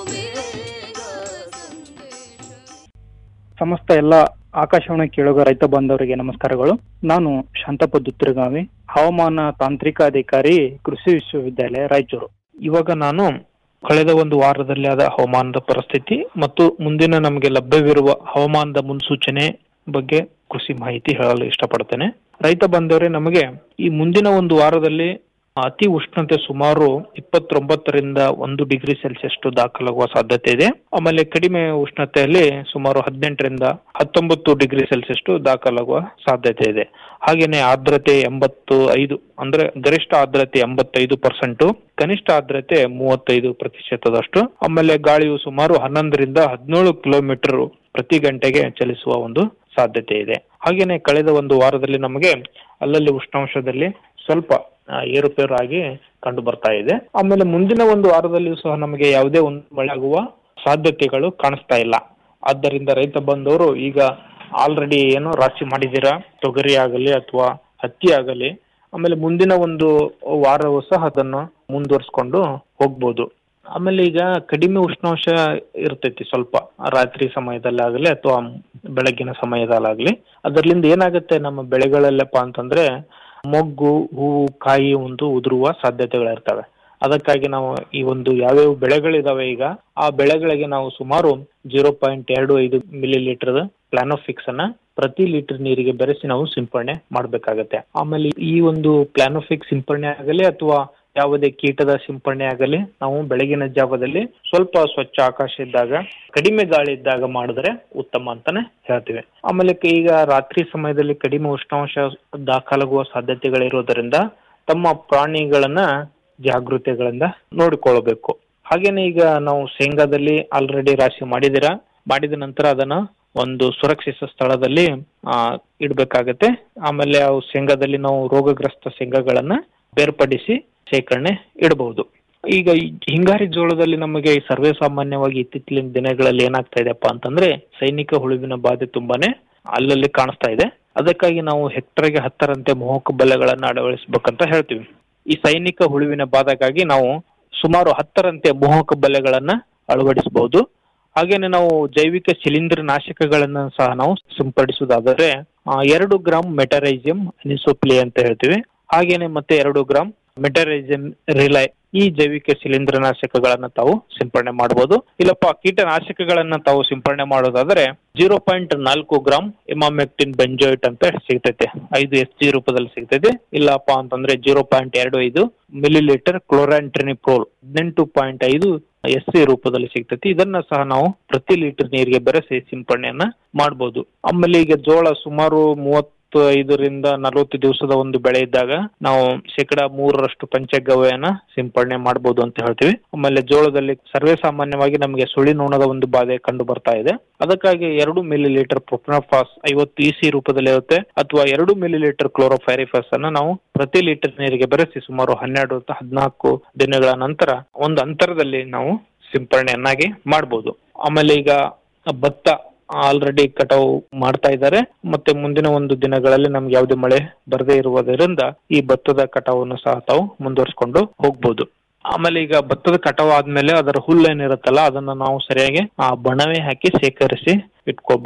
ಸಮಸ್ತ ಎಲ್ಲ ಆಕಾಶವಾಣಿ ಕೇಳುಗ ರೈತ ಬಾಂಧವರಿಗೆ ನಮಸ್ಕಾರಗಳು ನಾನು ಶಾಂತಪ್ಪ ದುತ್ತರಗಾವಿ ಹವಾಮಾನ ತಾಂತ್ರಿಕ ಅಧಿಕಾರಿ ಕೃಷಿ ವಿಶ್ವವಿದ್ಯಾಲಯ ರಾಯಚೂರು ಇವಾಗ ನಾನು ಕಳೆದ ಒಂದು ವಾರದಲ್ಲಿ ಆದ ಹವಾಮಾನದ ಪರಿಸ್ಥಿತಿ ಮತ್ತು ಮುಂದಿನ ನಮಗೆ ಲಭ್ಯವಿರುವ ಹವಾಮಾನದ ಮುನ್ಸೂಚನೆ ಬಗ್ಗೆ ಕೃಷಿ ಮಾಹಿತಿ ಹೇಳಲು ಇಷ್ಟಪಡ್ತೇನೆ ರೈತ ಬಾಂಧವರೇ ನಮಗೆ ಈ ಮುಂದಿನ ಒಂದು ವಾರದಲ್ಲಿ ಅತಿ ಉಷ್ಣತೆ ಸುಮಾರು ಇಪ್ಪತ್ತೊಂಬತ್ತರಿಂದ ಒಂದು ಡಿಗ್ರಿ ಸೆಲ್ಸಿಯಸ್ ದಾಖಲಾಗುವ ಸಾಧ್ಯತೆ ಇದೆ ಆಮೇಲೆ ಕಡಿಮೆ ಉಷ್ಣತೆಯಲ್ಲಿ ಸುಮಾರು ಹದಿನೆಂಟರಿಂದ ಹತ್ತೊಂಬತ್ತು ಡಿಗ್ರಿ ಸೆಲ್ಸಿಯಸ್ ದಾಖಲಾಗುವ ಸಾಧ್ಯತೆ ಇದೆ ಹಾಗೇನೆ ಆರ್ದ್ರತೆ ಎಂಬತ್ತು ಐದು ಅಂದ್ರೆ ಗರಿಷ್ಠ ಆರ್ದ್ರತೆ ಎಂಬತ್ತೈದು ಪರ್ಸೆಂಟ್ ಕನಿಷ್ಠ ಆರ್ದ್ರತೆ ಮೂವತ್ತೈದು ಪ್ರತಿಶತದಷ್ಟು ಆಮೇಲೆ ಗಾಳಿಯು ಸುಮಾರು ಹನ್ನೊಂದರಿಂದ ಹದಿನೇಳು ಕಿಲೋಮೀಟರ್ ಪ್ರತಿ ಗಂಟೆಗೆ ಚಲಿಸುವ ಒಂದು ಸಾಧ್ಯತೆ ಇದೆ ಹಾಗೇನೆ ಕಳೆದ ಒಂದು ವಾರದಲ್ಲಿ ನಮಗೆ ಅಲ್ಲಲ್ಲಿ ಉಷ್ಣಾಂಶದಲ್ಲಿ ಸ್ವಲ್ಪ ಆ, ಏರುಪೇರು ಆಗಿ ಕಂಡು ಬರ್ತಾ ಇದೆ ಆಮೇಲೆ ಮುಂದಿನ ಒಂದು ವಾರದಲ್ಲಿಯೂ ಸಹ ನಮಗೆ ಯಾವುದೇ ಒಂದು ಮಳೆ ಆಗುವ ಸಾಧ್ಯತೆಗಳು ಕಾಣಿಸ್ತಾ ಇಲ್ಲ ಆದ್ದರಿಂದ ರೈತ ಬಂದವರು ಈಗ ಆಲ್ರೆಡಿ ಏನೋ ರಾಶಿ ಮಾಡಿದ್ದೀರಾ ತೊಗರಿ ಆಗಲಿ ಅಥವಾ ಹತ್ತಿ ಆಗಲಿ ಆಮೇಲೆ ಮುಂದಿನ ಒಂದು ವಾರವೂ ಸಹ ಅದನ್ನು ಮುಂದುವರಿಸ್ಕೊಂಡು ಹೋಗ್ಬೋದು ಆಮೇಲೆ ಈಗ ಕಡಿಮೆ ಉಷ್ಣಾಂಶ ಇರ್ತೈತಿ ಸ್ವಲ್ಪ ರಾತ್ರಿ ಸಮಯದಲ್ಲಾಗಲಿ ಅಥವಾ ಬೆಳಗಿನ ಸಮಯದಲ್ಲಾಗಲಿ ಅದರ್ಲಿಂದ ಏನಾಗುತ್ತೆ ನಮ್ಮ ಬೆಳೆಗಳಲ್ಲಪ್ಪ ಅಂತಂದ್ರೆ ಮೊಗ್ಗು ಹೂವು ಕಾಯಿ ಒಂದು ಉದುರುವ ಸಾಧ್ಯತೆಗಳಿರ್ತವೆ ಅದಕ್ಕಾಗಿ ನಾವು ಈ ಒಂದು ಯಾವ್ಯಾವ ಬೆಳೆಗಳಿದಾವೆ ಈಗ ಆ ಬೆಳೆಗಳಿಗೆ ನಾವು ಸುಮಾರು ಜೀರೋ ಪಾಯಿಂಟ್ ಎರಡು ಐದು ಮಿಲಿ ಲೀಟರ್ ಪ್ಲಾನೋಫಿಕ್ಸ್ ಅನ್ನ ಪ್ರತಿ ಲೀಟರ್ ನೀರಿಗೆ ಬೆರೆಸಿ ನಾವು ಸಿಂಪಡಣೆ ಮಾಡ್ಬೇಕಾಗತ್ತೆ ಆಮೇಲೆ ಈ ಒಂದು ಪ್ಲಾನೋಫಿಕ್ಸ್ ಸಿಂಪಡಣೆ ಆಗಲಿ ಅಥವಾ ಯಾವುದೇ ಕೀಟದ ಸಿಂಪಡಣೆ ಆಗಲಿ ನಾವು ಬೆಳಗಿನ ಜಾವದಲ್ಲಿ ಸ್ವಲ್ಪ ಸ್ವಚ್ಛ ಆಕಾಶ ಇದ್ದಾಗ ಕಡಿಮೆ ಗಾಳಿ ಇದ್ದಾಗ ಮಾಡಿದ್ರೆ ಉತ್ತಮ ಅಂತಾನೆ ಹೇಳ್ತೀವಿ ಆಮೇಲೆ ಕ- ಈಗ ರಾತ್ರಿ ಸಮಯದಲ್ಲಿ ಕಡಿಮೆ ಉಷ್ಣಾಂಶ ದಾಖಲಾಗುವ ಸಾಧ್ಯತೆಗಳಿರೋದರಿಂದ ತಮ್ಮ ಪ್ರಾಣಿಗಳನ್ನ ಜಾಗೃತೆಗಳಿಂದ ನೋಡಿಕೊಳ್ಳಬೇಕು ಹಾಗೇನೆ ಈಗ ನಾವು ಶೇಂಗಾದಲ್ಲಿ ಆಲ್ರೆಡಿ ರಾಶಿ ಮಾಡಿದಿರಾ ಮಾಡಿದ ನಂತರ ಅದನ್ನ ಒಂದು ಸುರಕ್ಷಿತ ಸ್ಥಳದಲ್ಲಿ ಆ ಇಡ್ಬೇಕಾಗತ್ತೆ ಆಮೇಲೆ ಅವು ಶೇಂಗಾದಲ್ಲಿ ನಾವು ರೋಗಗ್ರಸ್ತ ಶೇಂಗಾಗಳನ್ನ ಬೇರ್ಪಡಿಸಿ ಶೇಖರಣೆ ಇಡಬಹುದು ಈಗ ಈ ಹಿಂಗಾರಿ ಜೋಳದಲ್ಲಿ ನಮಗೆ ಸರ್ವೇ ಸಾಮಾನ್ಯವಾಗಿ ಇತ್ತೀಚಿನ ದಿನಗಳಲ್ಲಿ ಏನಾಗ್ತಾ ಇದೆಪ್ಪ ಅಂತಂದ್ರೆ ಸೈನಿಕ ಹುಳುವಿನ ಬಾಧೆ ತುಂಬಾನೇ ಅಲ್ಲಲ್ಲಿ ಕಾಣಿಸ್ತಾ ಇದೆ ಅದಕ್ಕಾಗಿ ನಾವು ಹೆಕ್ಟರ್ಗೆ ಹತ್ತರಂತೆ ಮೋಹಕ ಬಲೆಗಳನ್ನ ಅಳವಡಿಸಬೇಕಂತ ಹೇಳ್ತೀವಿ ಈ ಸೈನಿಕ ಹುಳುವಿನ ಬಾಧೆಗಾಗಿ ನಾವು ಸುಮಾರು ಹತ್ತರಂತೆ ಮೋಹಕ ಬಲೆಗಳನ್ನ ಅಳವಡಿಸಬಹುದು ಹಾಗೇನೆ ನಾವು ಜೈವಿಕ ಶಿಲೀಂಧ್ರ ನಾಶಕಗಳನ್ನ ಸಹ ನಾವು ಸಿಂಪಡಿಸುವುದಾದರೆ ಆ, ಎರಡು ಗ್ರಾಮ್ ಮೆಟರೈಸಿಯಂ ಅನಿಸೋಪ್ಲಿ ಅಂತ ಹೇಳ್ತೀವಿ ಹಾಗೇನೆ ಮತ್ತೆ ಎರಡು ಗ್ರಾಮ್ ಮೆಟರೈಸಿಯಂ ರಿಲೈ ಈ ಜೈವಿಕ ಶಿಲೀಂಧ್ರನಾಶಕಗಳನ್ನ ತಾವು ಸಿಂಪಡಣೆ ಮಾಡಬಹುದು ಇಲ್ಲಪ್ಪ ಕೀಟನಾಶಕಗಳನ್ನ ತಾವು ಸಿಂಪಡಣೆ ಮಾಡೋದಾದ್ರೆ ಜೀರೋ ಪಾಯಿಂಟ್ ನಾಲ್ಕು ಗ್ರಾಮ್ ಇಮಾಮೆಕ್ಟಿನ್ ಬೆಂಜೋಯಿಟ್ ಅಂತ ಸಿಗ್ತೈತೆ ಐದು ಎಸ್ ಜಿ ರೂಪದಲ್ಲಿ ಸಿಗ್ತೈತೆ ಇಲ್ಲಪ್ಪ ಅಂತಂದ್ರೆ ಜೀರೋ ಪಾಯಿಂಟ್ ಎರಡು ಐದು ಮಿಲಿ ಲೀಟರ್ ಕ್ಲೋರಾಂಟ್ರಿನಿಪ್ರೋಲ್ ಹದಿನೆಂಟು ಪಾಯಿಂಟ್ ಐದು ಎಸ್ ಸಿ ರೂಪದಲ್ಲಿ ಸಿಗ್ತೈತಿ ಇದನ್ನ ಸಹ ನಾವು ಪ್ರತಿ ಲೀಟರ್ ನೀರಿಗೆ ಬೆರೆಸಿ ಸಿಂಪಡಣೆಯನ್ನ ಮಾಡಬಹುದು ಆಮೇಲೆ ಈಗ ಜೋಳ ಸುಮಾರು ಮೂವತ್ತು ಐದರಿಂದ ನಲವತ್ತು ದಿವಸದ ಒಂದು ಬೆಳೆ ಇದ್ದಾಗ ನಾವು ಶೇಕಡ ಮೂರರಷ್ಟು ಪಂಚಗವ್ಯನ ಸಿಂಪಡಣೆ ಮಾಡಬಹುದು ಅಂತ ಹೇಳ್ತೀವಿ ಆಮೇಲೆ ಜೋಳದಲ್ಲಿ ಸರ್ವೇ ಸಾಮಾನ್ಯವಾಗಿ ನಮಗೆ ಸುಳಿ ನೋಣದ ಒಂದು ಬಾಧೆ ಕಂಡು ಬರ್ತಾ ಇದೆ ಅದಕ್ಕಾಗಿ ಎರಡು ಮಿಲಿ ಲೀಟರ್ ಪ್ರೊಪನಫಾಸ್ ಐವತ್ತು ಇ ಸಿ ರೂಪದಲ್ಲಿ ಇರುತ್ತೆ ಅಥವಾ ಎರಡು ಮಿಲಿ ಲೀಟರ್ ಕ್ಲೋರೋಫೈರಿಫಾಸ್ ಅನ್ನ ನಾವು ಪ್ರತಿ ಲೀಟರ್ ನೀರಿಗೆ ಬೆರೆಸಿ ಸುಮಾರು ಹನ್ನೆರಡು ಹದಿನಾಲ್ಕು ದಿನಗಳ ನಂತರ ಒಂದು ಅಂತರದಲ್ಲಿ ನಾವು ಸಿಂಪಡಣೆಯನ್ನಾಗಿ ಮಾಡಬಹುದು ಆಮೇಲೆ ಈಗ ಭತ್ತ ಆಲ್ರೆಡಿ ಕಟಾವು ಮಾಡ್ತಾ ಇದ್ದಾರೆ ಮತ್ತೆ ಮುಂದಿನ ಒಂದು ದಿನಗಳಲ್ಲಿ ನಮ್ಗೆ ಯಾವುದೇ ಮಳೆ ಬರದೇ ಇರುವುದರಿಂದ ಈ ಭತ್ತದ ಕಟಾವನ್ನು ಸಹ ತಾವು ಮುಂದುವರಿಸಿಕೊಂಡು ಹೋಗ್ಬೋದು ಆಮೇಲೆ ಈಗ ಭತ್ತದ ಕಟಾವು ಆದ್ಮೇಲೆ ಅದರ ಹುಲ್ಲು ಏನಿರುತ್ತಲ್ಲ ಅದನ್ನ ನಾವು ಸರಿಯಾಗಿ ಆ ಬಣವೆ ಹಾಕಿ ಶೇಖರಿಸಿ ಇಟ್ಕೋಬಹುದು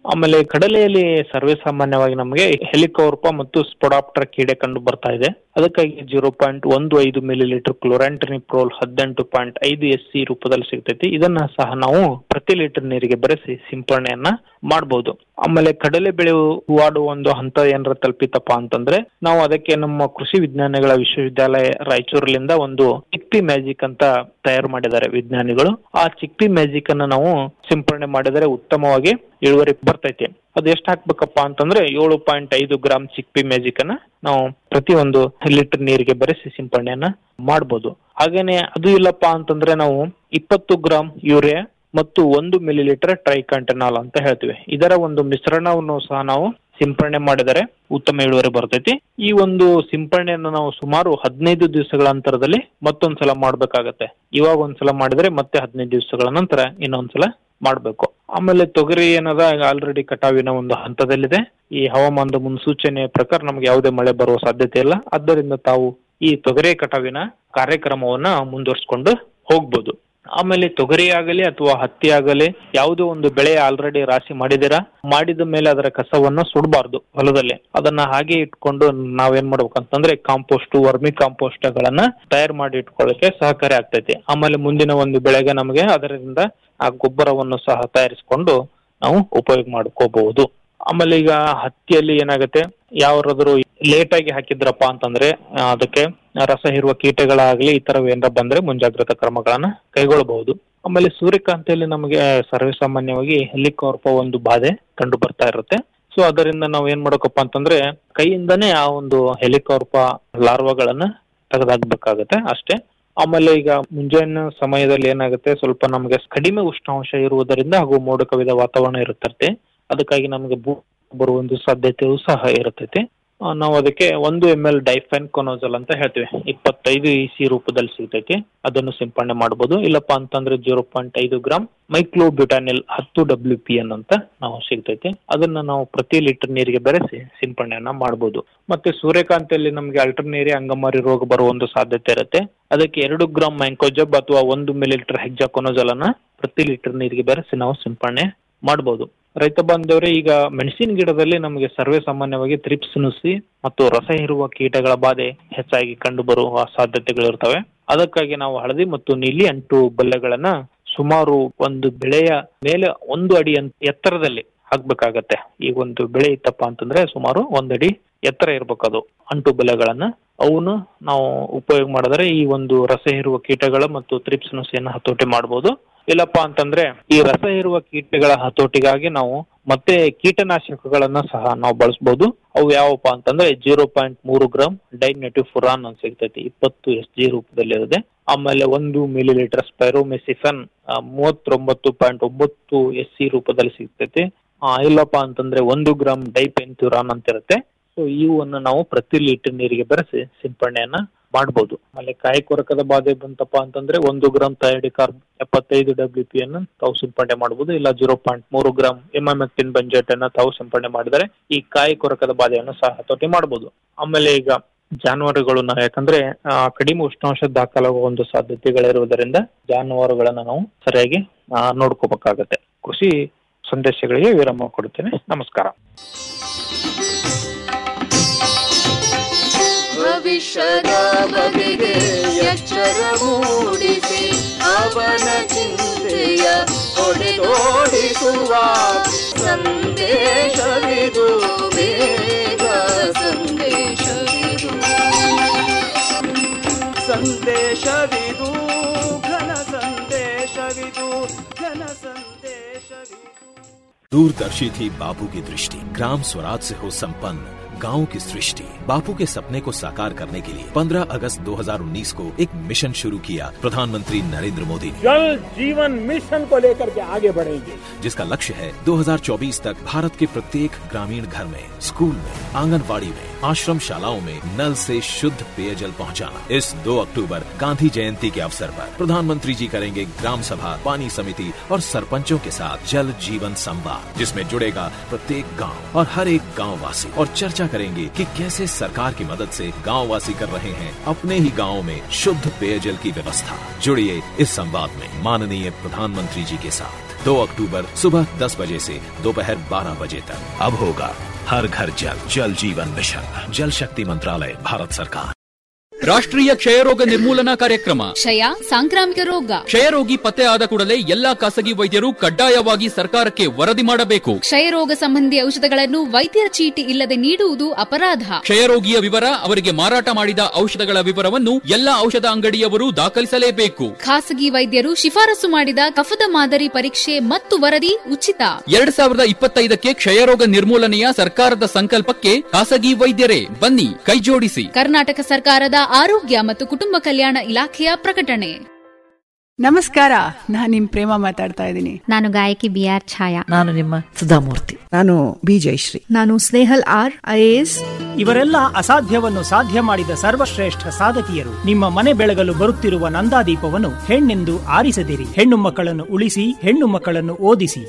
ಆಮೇಲೆ ಕಡಲೆಯಲ್ಲಿ ಸರ್ವೇ ಸಾಮಾನ್ಯವಾಗಿ ನಮಗೆ ಹೆಲಿಕೋರ್ಪ ಮತ್ತು ಸ್ಪೊಡಾಪ್ಟರ್ ಕೀಡೆ ಕಂಡು ಬರ್ತಾ ಇದೆ ಅದಕ್ಕಾಗಿ ಜೀರೋ ಪಾಯಿಂಟ್ ಒಂದು ಐದು ಮಿಲಿ ಲೀಟರ್ ಕ್ಲೋರಾಂಟ್ರಿನಿಪ್ರೋಲ್ ಹದಿನೆಂಟು ಪಾಯಿಂಟ್ ಐದು ಎಸ್ ಸಿ ರೂಪದಲ್ಲಿ ಸಿಗ್ತೈತಿ ಇದನ್ನ ಸಹ ನಾವು ಪ್ರತಿ ಲೀಟರ್ ನೀರಿಗೆ ಬೆರೆಸಿ ಸಿಂಪರಣೆಯನ್ನ ಮಾಡಬಹುದು ಆಮೇಲೆ ಕಡಲೆ ಬೆಳೆ ಹೂವಾಡುವ ಒಂದು ಹಂತ ಏನಾರ ತಲುಪಿತಪ್ಪ ಅಂತಂದ್ರೆ ನಾವು ಅದಕ್ಕೆ ನಮ್ಮ ಕೃಷಿ ವಿಜ್ಞಾನಗಳ ವಿಶ್ವವಿದ್ಯಾಲಯ ರಾಯಚೂರಿನಿಂದ ಒಂದು ಚಿಕ್ಪಿ ಮ್ಯಾಜಿಕ್ ಅಂತ ತಯಾರು ಮಾಡಿದ್ದಾರೆ ವಿಜ್ಞಾನಿಗಳು ಆ ಚಿಕ್ಪಿ ಮ್ಯಾಜಿಕ್ ಅನ್ನ ನಾವು ಸಿಂಪರಣೆ ಮಾಡಿದರೆ ಉತ್ತಮವಾಗಿ ಇಳುವರಿ ಬರ್ತೈತಿ ಅದು ಎಷ್ಟು ಹಾಕ್ಬೇಕಪ್ಪ ಅಂತಂದ್ರೆ ಏಳು ಪಾಯಿಂಟ್ ಐದು ಗ್ರಾಮ್ ಚಿಕ್ಪಿ ಮ್ಯಾಜಿಕ್ ಅನ್ನ ನಾವು ಪ್ರತಿ ಒಂದು ಲೀಟರ್ ನೀರಿಗೆ ಬೆರೆಸಿ ಸಿಂಪರಣೆಯನ್ನ ಮಾಡಬಹುದು ಹಾಗೇನೆ ಅದು ಇಲ್ಲಪ್ಪ ಅಂತಂದ್ರೆ ನಾವು ಇಪ್ಪತ್ತು ಗ್ರಾಮ್ ಯೂರಿಯಾ ಮತ್ತು ಒಂದು ಮಿಲಿ ಲೀಟರ್ ಟ್ರೈಕಂಟನಾಲ್ ಅಂತ ಹೇಳ್ತೀವಿ ಇದರ ಒಂದು ಮಿಶ್ರಣವನ್ನು ಸಹ ನಾವು ಸಿಂಪರಣೆ ಮಾಡಿದರೆ ಉತ್ತಮ ಇಳುವರಿ ಬರ್ತೈತಿ ಈ ಒಂದು ಸಿಂಪರಣೆಯನ್ನು ನಾವು ಸುಮಾರು ಹದಿನೈದು ದಿವಸಗಳ ಅಂತರದಲ್ಲಿ ಮತ್ತೊಂದ್ಸಲ ಮಾಡ್ಬೇಕಾಗತ್ತೆ ಇವಾಗ ಒಂದ್ಸಲ ಮಾಡಿದ್ರೆ ಮತ್ತೆ ಹದಿನೈದು ದಿವಸಗಳ ನಂತರ ಇನ್ನೊಂದ್ಸಲ ಮಾಡ್ಬೇಕು ಆಮೇಲೆ ತೊಗರಿ ಏನದ ಆಲ್ರೆಡಿ ಕಟಾವಿನ ಒಂದು ಹಂತದಲ್ಲಿದೆ ಈ ಹವಾಮಾನದ ಮುನ್ಸೂಚನೆಯ ಪ್ರಕಾರ ನಮ್ಗೆ ಯಾವುದೇ ಮಳೆ ಬರುವ ಸಾಧ್ಯತೆ ಇಲ್ಲ ಆದ್ದರಿಂದ ತಾವು ಈ ತೊಗರಿ ಕಟಾವಿನ ಕಾರ್ಯಕ್ರಮವನ್ನ ಮುಂದುವರಿಸಿಕೊಂಡು ಹೋಗ್ಬೋದು ಆಮೇಲೆ ತೊಗರಿ ಆಗಲಿ ಅಥವಾ ಹತ್ತಿ ಆಗಲಿ ಯಾವುದೋ ಒಂದು ಬೆಳೆ ಆಲ್ರೆಡಿ ರಾಶಿ ಮಾಡಿದಿರಾ ಮಾಡಿದ ಮೇಲೆ ಅದರ ಕಸವನ್ನ ಸುಡಬಾರ್ದು ಹೊಲದಲ್ಲಿ ಅದನ್ನ ಹಾಗೆ ಇಟ್ಕೊಂಡು ನಾವೇನ್ ಮಾಡ್ಬೇಕಂತಂದ್ರೆ ಕಾಂಪೋಸ್ಟ್ ವರ್ಮಿ ಕಾಂಪೋಸ್ಟ್ ಗಳನ್ನ ತಯಾರು ಮಾಡಿ ಇಟ್ಕೊಳ್ಳಕ್ಕೆ ಸಹಕಾರಿ ಆಗ್ತೈತಿ ಆಮೇಲೆ ಮುಂದಿನ ಒಂದು ಬೆಳೆಗೆ ನಮಗೆ ಅದರಿಂದ ಆ ಗೊಬ್ಬರವನ್ನು ಸಹ ತಯಾರಿಸಿಕೊಂಡು ನಾವು ಉಪಯೋಗ ಮಾಡ್ಕೋಬಹುದು ಆಮೇಲೆ ಈಗ ಹತ್ತಿಯಲ್ಲಿ ಏನಾಗುತ್ತೆ ಯಾವ್ದಾದ್ರು ಲೇಟ್ ಆಗಿ ಹಾಕಿದ್ರಪ್ಪ ಅಂತಂದ್ರೆ ಆ, ಅದಕ್ಕೆ ರಸ ಹೀರುವ ಕೀಟಗಳಾಗ್ಲಿ ಈ ತರವ್ ಏನಾರ ಬಂದ್ರೆ ಮುಂಜಾಗ್ರತಾ ಕ್ರಮಗಳನ್ನ ಕೈಗೊಳ್ಳಬಹುದು ಆಮೇಲೆ ಸೂರ್ಯಕಾಂತಿಯಲ್ಲಿ ನಮಗೆ ಸರ್ವೇ ಸಾಮಾನ್ಯವಾಗಿ ಹೆಲಿಕಾರ್ಪ ಒಂದು ಬಾಧೆ ಕಂಡು ಬರ್ತಾ ಇರುತ್ತೆ ಸೊ ಅದರಿಂದ ನಾವು ಏನ್ ಮಾಡ್ಬೇಕಪ್ಪ ಅಂತಂದ್ರೆ ಕೈಯಿಂದನೇ ಆ ಒಂದು ಹೆಲಿಕಾರ್ಪ ಲಾರ್ವಾಗಳನ್ನ ತೆಗೆದಾಕ್ಬೇಕಾಗತ್ತೆ ಅಷ್ಟೇ ಆಮೇಲೆ ಈಗ ಮುಂಜಾನೆ ಸಮಯದಲ್ಲಿ ಏನಾಗುತ್ತೆ ಸ್ವಲ್ಪ ನಮಗೆ ಕಡಿಮೆ ಉಷ್ಣಾಂಶ ಇರುವುದರಿಂದ ಹಾಗೂ ಮೋಡ ಕವಿದ ವಾತಾವರಣ ಇರುತ್ತೈತೆ ಅದಕ್ಕಾಗಿ ನಮಗೆ ಭೂ ಬರುವ ಒಂದು ಸಾಧ್ಯತೆಯೂ ಸಹ ಇರುತ್ತೈತಿ ಆ, ನಾವು ಅದಕ್ಕೆ ಒಂದು ಎಂ ಎಲ್ ಡೈಫೆನ್ ಕೊನೋಜಲ್ ಅಂತ ಹೇಳ್ತೀವಿ ಇಪ್ಪತ್ತೈದು ಇ ಸಿ ರೂಪದಲ್ಲಿ ಸಿಗ್ತೈತಿ ಅದನ್ನು ಸಿಂಪಡಣೆ ಮಾಡಬಹುದು ಇಲ್ಲಪ್ಪ ಅಂತಂದ್ರೆ ಜೀರೋ ಪಾಯಿಂಟ್ ಐದು ಗ್ರಾಮ್ ಮೈಕ್ಲೋ ಬ್ಯೂಟಾನಿಲ್ ಹತ್ತು ಡಬ್ಲ್ಯೂ ಪಿ ಎನ್ ಅಂತ ನಾವು ಸಿಗ್ತೈತಿ ಅದನ್ನ ನಾವು ಪ್ರತಿ ಲೀಟರ್ ನೀರಿಗೆ ಬೆರೆಸಿ ಸಿಂಪಡಣೆಯನ್ನ ಮಾಡಬಹುದು ಮತ್ತೆ ಸೂರ್ಯಕಾಂತಿಯಲ್ಲಿ ನಮಗೆ ಅಲ್ಟರ್ನೇರಿಯಾ ಅಂಗಮಾರಿ ರೋಗ ಬರುವ ಒಂದು ಸಾಧ್ಯತೆ ಇರುತ್ತೆ ಅದಕ್ಕೆ ಎರಡು ಗ್ರಾಮ್ ಮ್ಯಾಂಕೋಜಬ್ ಅಥವಾ ಒಂದು ಮಿಲಿ ಲೀಟರ್ ಹೆಕ್ಸಾಕೊನೋಜಲ್ ಅನ್ನ ಪ್ರತಿ ಲೀಟರ್ ನೀರಿಗೆ ಬೆರೆಸಿ ನಾವು ಸಿಂಪಡಣೆ ಮಾಡಬಹುದು ರೈತ ಬಾಂಧವರೇ ಈಗ ಮೆಣಸಿನ ಗಿಡದಲ್ಲಿ ನಮಗೆ ಸರ್ವೇ ಸಾಮಾನ್ಯವಾಗಿ ತ್ರಿಪ್ಸ್ ನುಸಿ ಮತ್ತು ರಸ ಹೀರುವ ಕೀಟಗಳ ಬಾಧೆ ಹೆಚ್ಚಾಗಿ ಕಂಡು ಬರುವ ಸಾಧ್ಯತೆಗಳಿರ್ತವೆ ಅದಕ್ಕಾಗಿ ನಾವು ಹಳದಿ ಮತ್ತು ನೀಲಿ ಅಂಟು ಬಲ್ಲೆಗಳನ್ನ ಸುಮಾರು ಒಂದು ಬೆಳೆಯ ಮೇಲೆ ಒಂದು ಅಡಿ ಅನ್- ಎತ್ತರದಲ್ಲಿ ಹಾಕ್ಬೇಕಾಗತ್ತೆ ಈಗ ಒಂದು ಬೆಳೆ ಇತ್ತಪ್ಪ ಅಂತಂದ್ರೆ ಸುಮಾರು ಒಂದಡಿ ಎತ್ತರ ಇರ್ಬೇಕು ಅದು ಅಂಟು ಬೆಲೆಗಳನ್ನ ಅವನು ನಾವು ಉಪಯೋಗ ಮಾಡಿದ್ರೆ ಈ ಒಂದು ರಸ ಹೀರುವ ಕೀಟಗಳ ಮತ್ತು ತ್ರಿಪ್ಸ್ ನುಸಿಯನ್ನ ಹತೋಟಿ ಮಾಡಬಹುದು ಇಲ್ಲಪ್ಪ ಅಂತಂದ್ರೆ ಈ ರಸ ಹೀರುವ ಕೀಟಗಳ ಹತೋಟಿಗಾಗಿ ನಾವು ಮತ್ತೆ ಕೀಟನಾಶಕಗಳನ್ನ ಸಹ ನಾವು ಬಳಸಬಹುದು ಅವು ಯಾವಪ್ಪ ಅಂತಂದ್ರೆ ಜೀರೋ ಪಾಯಿಂಟ್ ಮೂರು ಗ್ರಾಮ್ ಡೈನೆಟಿವ್ ಫುರಾನ್ ಅಂತ ಸಿಗ್ತೈತಿ ಇಪ್ಪತ್ತು ಎಸ್ ಜಿ ರೂಪದಲ್ಲಿ ಇದೆ ಆಮೇಲೆ ಒಂದು ಮಿಲಿ ಲೀಟರ್ ಸ್ಪೈರೋಮೆಸಿಫನ್ ಮೂವತ್ತೊಂಬತ್ತು ಪಾಯಿಂಟ್ ಒಂಬತ್ತು ಎಸ್ ಸಿ ರೂಪದಲ್ಲಿ ಸಿಗ್ತೈತಿ ಆ, ಇಲ್ಲಪ್ಪ ಅಂತಂದ್ರೆ ಒಂದು ಗ್ರಾಮ್ ಡೈಪೆನ್ಥ್ಯೂರಾನ್ ಅಂತ ಇರುತ್ತೆ ಸೊ ಇವನ್ನು ನಾವು ಪ್ರತಿ ಲೀಟರ್ ನೀರಿಗೆ ಬೆರೆಸಿ ಸಿಂಪಡಣೆಯನ್ನ ಮಾಡಬಹುದು ಆಮೇಲೆ ಕಾಯಿ ಕೊರಕದ ಬಾಧೆ ಬಂತಪ್ಪ ಅಂತಂದ್ರೆ ಒಂದು ಗ್ರಾಮ್ ಥೈಡಿಕಾರ್ಬ್ ಎಪ್ಪತ್ತೈದು ಡಬ್ಲ್ಯೂ ಪಿ ಅನ್ನು ತಾವು ಸಿಂಪಡಣೆ ಮಾಡಬಹುದು ಇಲ್ಲ ಜೀರೋ ಪಾಯಿಂಟ್ ಮೂರು ಗ್ರಾಮ್ ಎಮ್ಎಮೆಕ್ಟಿನ್ ಬಂಜೆಟ್ ಅನ್ನ ತಾವು ಸಿಂಪಡಣೆ ಮಾಡಿದರೆ ಈ ಕಾಯಿ ಕೊರಕದ ಬಾಧೆಯನ್ನು ಸಹ ಹತೋಟಿ ಮಾಡಬಹುದು ಆಮೇಲೆ ಈಗ ಜಾನುವಾರುಗಳು ನಾವು ಯಾಕಂದ್ರೆ ಆ, ಕಡಿಮೆ ಉಷ್ಣಾಂಶ ದಾಖಲಾಗುವ ಒಂದು ಸಾಧ್ಯತೆಗಳಿರುವುದರಿಂದ ಜಾನುವಾರುಗಳನ್ನ ನಾವು ಸರಿಯಾಗಿ ಆ, ನೋಡ್ಕೋಬೇಕಾಗತ್ತೆ ಕೃಷಿ ಸಂದೇಶಗಳಿಗೆ ವಿರಾಮ ಕೊಡುತ್ತೇನೆ ನಮಸ್ಕಾರ ಭವಿಷ್ಯದ ಬಗೆಗೆ ಎಚ್ಚರ ಮೂಡಿಸಿ ಅವನ ಚಿಂತೆಯ ಹೊಡೆದೋಡಿಸುವ ಸಂದೇಶವಿದು ಬೇಗ ಸಂದೇಶವಿದು ಸಂದೇಶವಿದು ಘನ ಸಂದೇಶವಿದು ಘನ ಸಂದೇಶವಿದು दूरदर्शी थी बापू की दृष्टि ग्राम स्वराज से हो संपन्न गांव की सृष्टि बापू के सपने को साकार करने के लिए 15 अगस्त 2019 को एक मिशन शुरू किया प्रधानमंत्री नरेंद्र मोदी ने जल जीवन मिशन को लेकर के आगे बढ़ेंगे जिसका लक्ष्य है 2024 तक भारत के प्रत्येक ग्रामीण घर में स्कूल में आंगनबाड़ी में आश्रम शालाओं में नल से शुद्ध पेयजल पहुंचाना। इस 2 अक्टूबर गांधी जयंती के अवसर पर प्रधानमंत्री जी करेंगे ग्राम सभा पानी समिति और सरपंचों के साथ जल जीवन संवाद जिसमें जुड़ेगा प्रत्येक गांव और हर एक गांव वासी और चर्चा करेंगे कि कैसे सरकार की मदद से गांव वासी कर रहे हैं अपने ही गांव में शुद्ध पेयजल की व्यवस्था जुड़िए इस संवाद में माननीय प्रधानमंत्री जी के साथ 2 अक्टूबर सुबह 10 बजे से दोपहर 12 बजे तक अब होगा हर घर जल जल जीवन मिशन जल शक्ति मंत्रालय भारत सरकार ರಾಷ್ಟ್ರೀಯ ಕ್ಷಯರೋಗ ನಿರ್ಮೂಲನಾ ಕಾರ್ಯಕ್ರಮ ಕ್ಷಯ ಸಾಂಕ್ರಾಮಿಕ ರೋಗ ಕ್ಷಯರೋಗಿ ಪತ್ತೆ ಆದ ಕೂಡಲೇ ಎಲ್ಲಾ ಖಾಸಗಿ ವೈದ್ಯರು ಕಡ್ಡಾಯವಾಗಿ ಸರ್ಕಾರಕ್ಕೆ ವರದಿ ಮಾಡಬೇಕು ಕ್ಷಯರೋಗ ಸಂಬಂಧಿ ಔಷಧಗಳನ್ನು ವೈದ್ಯರ ಚೀಟಿ ಇಲ್ಲದೆ ನೀಡುವುದು ಅಪರಾಧ ಕ್ಷಯರೋಗಿಯ ವಿವರ ಅವರಿಗೆ ಮಾರಾಟ ಮಾಡಿದ ಔಷಧಗಳ ವಿವರವನ್ನು ಎಲ್ಲಾ ಔಷಧ ಅಂಗಡಿಯವರು ದಾಖಲಿಸಲೇಬೇಕು ಖಾಸಗಿ ವೈದ್ಯರು ಶಿಫಾರಸು ಮಾಡಿದ ಕಫದ ಮಾದರಿ ಪರೀಕ್ಷೆ ಮತ್ತು ವರದಿ ಉಚಿತ ಎರಡ್ ಸಾವಿರದ ಇಪ್ಪತ್ತೈದಕ್ಕೆ ಕ್ಷಯರೋಗ ನಿರ್ಮೂಲನೆಯ ಸರ್ಕಾರದ ಸಂಕಲ್ಪಕ್ಕೆ ಖಾಸಗಿ ವೈದ್ಯರೇ ಬನ್ನಿ ಕೈಜೋಡಿಸಿ ಕರ್ನಾಟಕ ಸರ್ಕಾರದ ಆರೋಗ್ಯ ಮತ್ತು ಕುಟುಂಬ ಕಲ್ಯಾಣ ಇಲಾಖೆಯ ಪ್ರಕಟಣೆ ನಮಸ್ಕಾರ ನಾನು ನಿಮ್ ಪ್ರೇಮ ಮಾತಾಡ್ತಾ ಇದ್ದೀನಿ ನಾನು ಗಾಯಕಿ ಬಿ ಆರ್ ಛಾಯಾ ನಾನು ನಿಮ್ಮ ಸುಧಾಮೂರ್ತಿ ನಾನು ಬಿ ಜಯಶ್ರೀ ನಾನು ಸ್ನೇಹಲ್ ಆರ್ ಐಎಎಸ್ ಇವರೆಲ್ಲ ಅಸಾಧ್ಯವನ್ನು ಸಾಧ್ಯ ಮಾಡಿದ ಸರ್ವಶ್ರೇಷ್ಠ ಸಾಧಕಿಯರು ನಿಮ್ಮ ಮನೆ ಬೆಳಗಲು ಬರುತ್ತಿರುವ ನಂದಾದೀಪವನ್ನು ಹೆಣ್ಣೆಂದು ಆರಿಸದಿರಿ ಹೆಣ್ಣು ಮಕ್ಕಳನ್ನು ಉಳಿಸಿ ಹೆಣ್ಣು ಮಕ್ಕಳನ್ನು ಓದಿಸಿ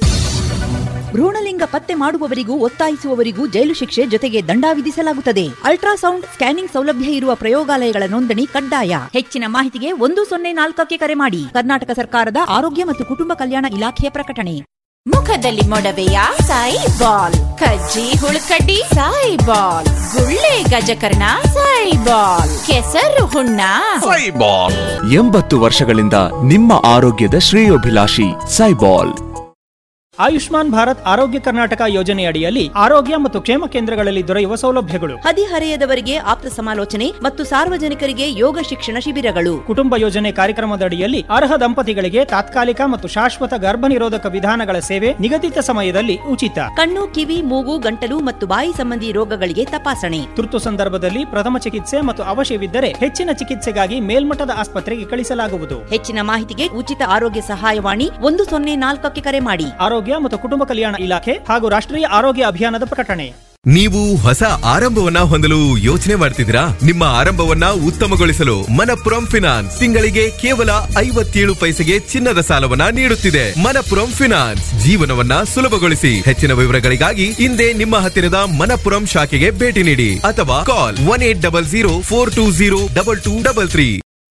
ಭ್ರೂಣಲಿಂಗ ಪತ್ತೆ ಮಾಡುವವರಿಗೂ ಒತ್ತಾಯಿಸುವವರಿಗೂ ಜೈಲು ಶಿಕ್ಷೆ ಜೊತೆಗೆ ದಂಡ ವಿಧಿಸಲಾಗುತ್ತದೆ ಅಲ್ಟ್ರಾಸೌಂಡ್ ಸ್ಕ್ಯಾನಿಂಗ್ ಸೌಲಭ್ಯ ಇರುವ ಪ್ರಯೋಗಾಲಯಗಳ ನೋಂದಣಿ ಕಡ್ಡಾಯ ಹೆಚ್ಚಿನ ಮಾಹಿತಿಗೆ ಒಂದು ಸೊನ್ನೆ ನಾಲ್ಕಕ್ಕೆ ಕರೆ ಮಾಡಿ ಕರ್ನಾಟಕ ಸರ್ಕಾರದ ಆರೋಗ್ಯ ಮತ್ತು ಕುಟುಂಬ ಕಲ್ಯಾಣ ಇಲಾಖೆಯ ಪ್ರಕಟಣೆ ಮುಖದಲ್ಲಿ ಮೊಡವೆಯ ಸಾಯಿ ಬಾಲ್ ಕಜ್ಜಿ ಹುಳುಕಡ್ಡಿ ಸಾಯಿ ಬಾಲ್ ಗುಳ್ಳೆ ಗಜಕರ್ಣ ಸಾಯಿ ಬಾಲ್ ಕೆಸರು ಹುಣ್ಣ ಸೈಬಾಲ್ ಎಂಬತ್ತು ವರ್ಷಗಳಿಂದ ನಿಮ್ಮ ಆರೋಗ್ಯದ ಶ್ರೇಯೋಭಿಲಾಷಿ ಸೈಬಾಲ್ ಆಯುಷ್ಮಾನ್ ಭಾರತ್ ಆರೋಗ್ಯ ಕರ್ನಾಟಕ ಯೋಜನೆಯಡಿಯಲ್ಲಿ ಆರೋಗ್ಯ ಮತ್ತು ಕ್ಷೇಮ ಕೇಂದ್ರಗಳಲ್ಲಿ ದೊರೆಯುವ ಸೌಲಭ್ಯಗಳು ಹದಿಹರೆಯದವರಿಗೆ ಆಪ್ತ ಸಮಾಲೋಚನೆ ಮತ್ತು ಸಾರ್ವಜನಿಕರಿಗೆ ಯೋಗ ಶಿಕ್ಷಣ ಶಿಬಿರಗಳು ಕುಟುಂಬ ಯೋಜನೆ ಕಾರ್ಯಕ್ರಮದಡಿಯಲ್ಲಿ ಅರ್ಹ ದಂಪತಿಗಳಿಗೆ ತಾತ್ಕಾಲಿಕ ಮತ್ತು ಶಾಶ್ವತ ಗರ್ಭ ನಿರೋಧಕ ವಿಧಾನಗಳ ಸೇವೆ ನಿಗದಿತ ಸಮಯದಲ್ಲಿ ಉಚಿತ ಕಣ್ಣು ಕಿವಿ ಮೂಗು ಗಂಟಲು ಮತ್ತು ಬಾಯಿ ಸಂಬಂಧಿ ರೋಗಗಳಿಗೆ ತಪಾಸಣೆ ತುರ್ತು ಸಂದರ್ಭದಲ್ಲಿ ಪ್ರಥಮ ಚಿಕಿತ್ಸೆ ಮತ್ತು ಅವಶ್ಯವಿದ್ದರೆ ಹೆಚ್ಚಿನ ಚಿಕಿತ್ಸೆಗಾಗಿ ಮೇಲ್ಮಟ್ಟದ ಆಸ್ಪತ್ರೆಗೆ ಕಳಿಸಲಾಗುವುದು ಹೆಚ್ಚಿನ ಮಾಹಿತಿಗೆ ಉಚಿತ ಆರೋಗ್ಯ ಸಹಾಯವಾಣಿ ಒಂದು ಸೊನ್ನೆ ನಾಲ್ಕಕ್ಕೆ ಕರೆ ಮಾಡಿ ಆರೋಗ್ಯ ಮತ್ತು ಕುಟುಂಬ ಕಲ್ಯಾಣ ಇಲಾಖೆ ಹಾಗೂ ರಾಷ್ಟ್ರೀಯ ಆರೋಗ್ಯ ಅಭಿಯಾನದ ಪ್ರಕಟಣೆ ನೀವು ಹೊಸ ಆರಂಭವನ್ನ ಹೊಂದಲು ಯೋಚನೆ ಮಾಡ್ತಿದ್ದೀರಾ ನಿಮ್ಮ ಆರಂಭವನ್ನ ಉತ್ತಮಗೊಳಿಸಲು ಮನಪುರಂ ಫಿನಾನ್ಸ್ ತಿಂಗಳಿಗೆ ಕೇವಲ ಐವತ್ತೇಳು ಪೈಸೆಗೆ ಚಿನ್ನದ ಸಾಲವನ್ನ ನೀಡುತ್ತಿದೆ ಮನಪುರಂ ಫಿನಾನ್ಸ್ ಜೀವನವನ್ನ ಸುಲಭಗೊಳಿಸಿ ಹೆಚ್ಚಿನ ವಿವರಗಳಿಗಾಗಿ ಹಿಂದೆ ನಿಮ್ಮ ಹತ್ತಿರದ ಮನಪುರಂ ಶಾಖೆಗೆ ಭೇಟಿ ನೀಡಿ ಅಥವಾ call one eight double zero four two zero double two double three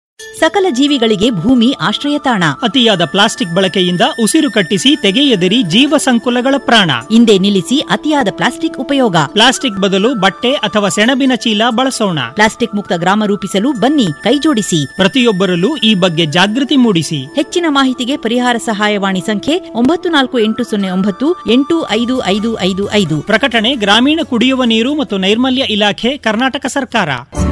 ಸಕಲ ಜೀವಿಗಳಿಗೆ ಭೂಮಿ ಆಶ್ರಯ ತಾಣ ಅತಿಯಾದ ಪ್ಲಾಸ್ಟಿಕ್ ಬಳಕೆಯಿಂದ ಉಸಿರು ಕಟ್ಟಿಸಿ ತೆಗೆಯದಿರಿ ಜೀವ ಸಂಕುಲಗಳ ಪ್ರಾಣ ಹಿಂದೆ ನಿಲ್ಲಿಸಿ ಅತಿಯಾದ ಪ್ಲಾಸ್ಟಿಕ್ ಉಪಯೋಗ ಪ್ಲಾಸ್ಟಿಕ್ ಬದಲು ಬಟ್ಟೆ ಅಥವಾ ಸೆಣಬಿನ ಚೀಲ ಬಳಸೋಣ ಪ್ಲಾಸ್ಟಿಕ್ ಮುಕ್ತ ಗ್ರಾಮ ರೂಪಿಸಲು ಬನ್ನಿ ಕೈಜೋಡಿಸಿ ಪ್ರತಿಯೊಬ್ಬರಲ್ಲೂ ಈ ಬಗ್ಗೆ ಜಾಗೃತಿ ಮೂಡಿಸಿ ಹೆಚ್ಚಿನ ಮಾಹಿತಿಗೆ ಪರಿಹಾರ ಸಹಾಯವಾಣಿ ಸಂಖ್ಯೆ ಒಂಬತ್ತು ನಾಲ್ಕು ಎಂಟು ಸೊನ್ನೆ ಒಂಬತ್ತು ಎಂಟು ಐದು ಐದು ಐದು ಐದು ಪ್ರಕಟಣೆ ಗ್ರಾಮೀಣ ಕುಡಿಯುವ ನೀರು ಮತ್ತು ನೈರ್ಮಲ್ಯ ಇಲಾಖೆ ಕರ್ನಾಟಕ ಸರ್ಕಾರ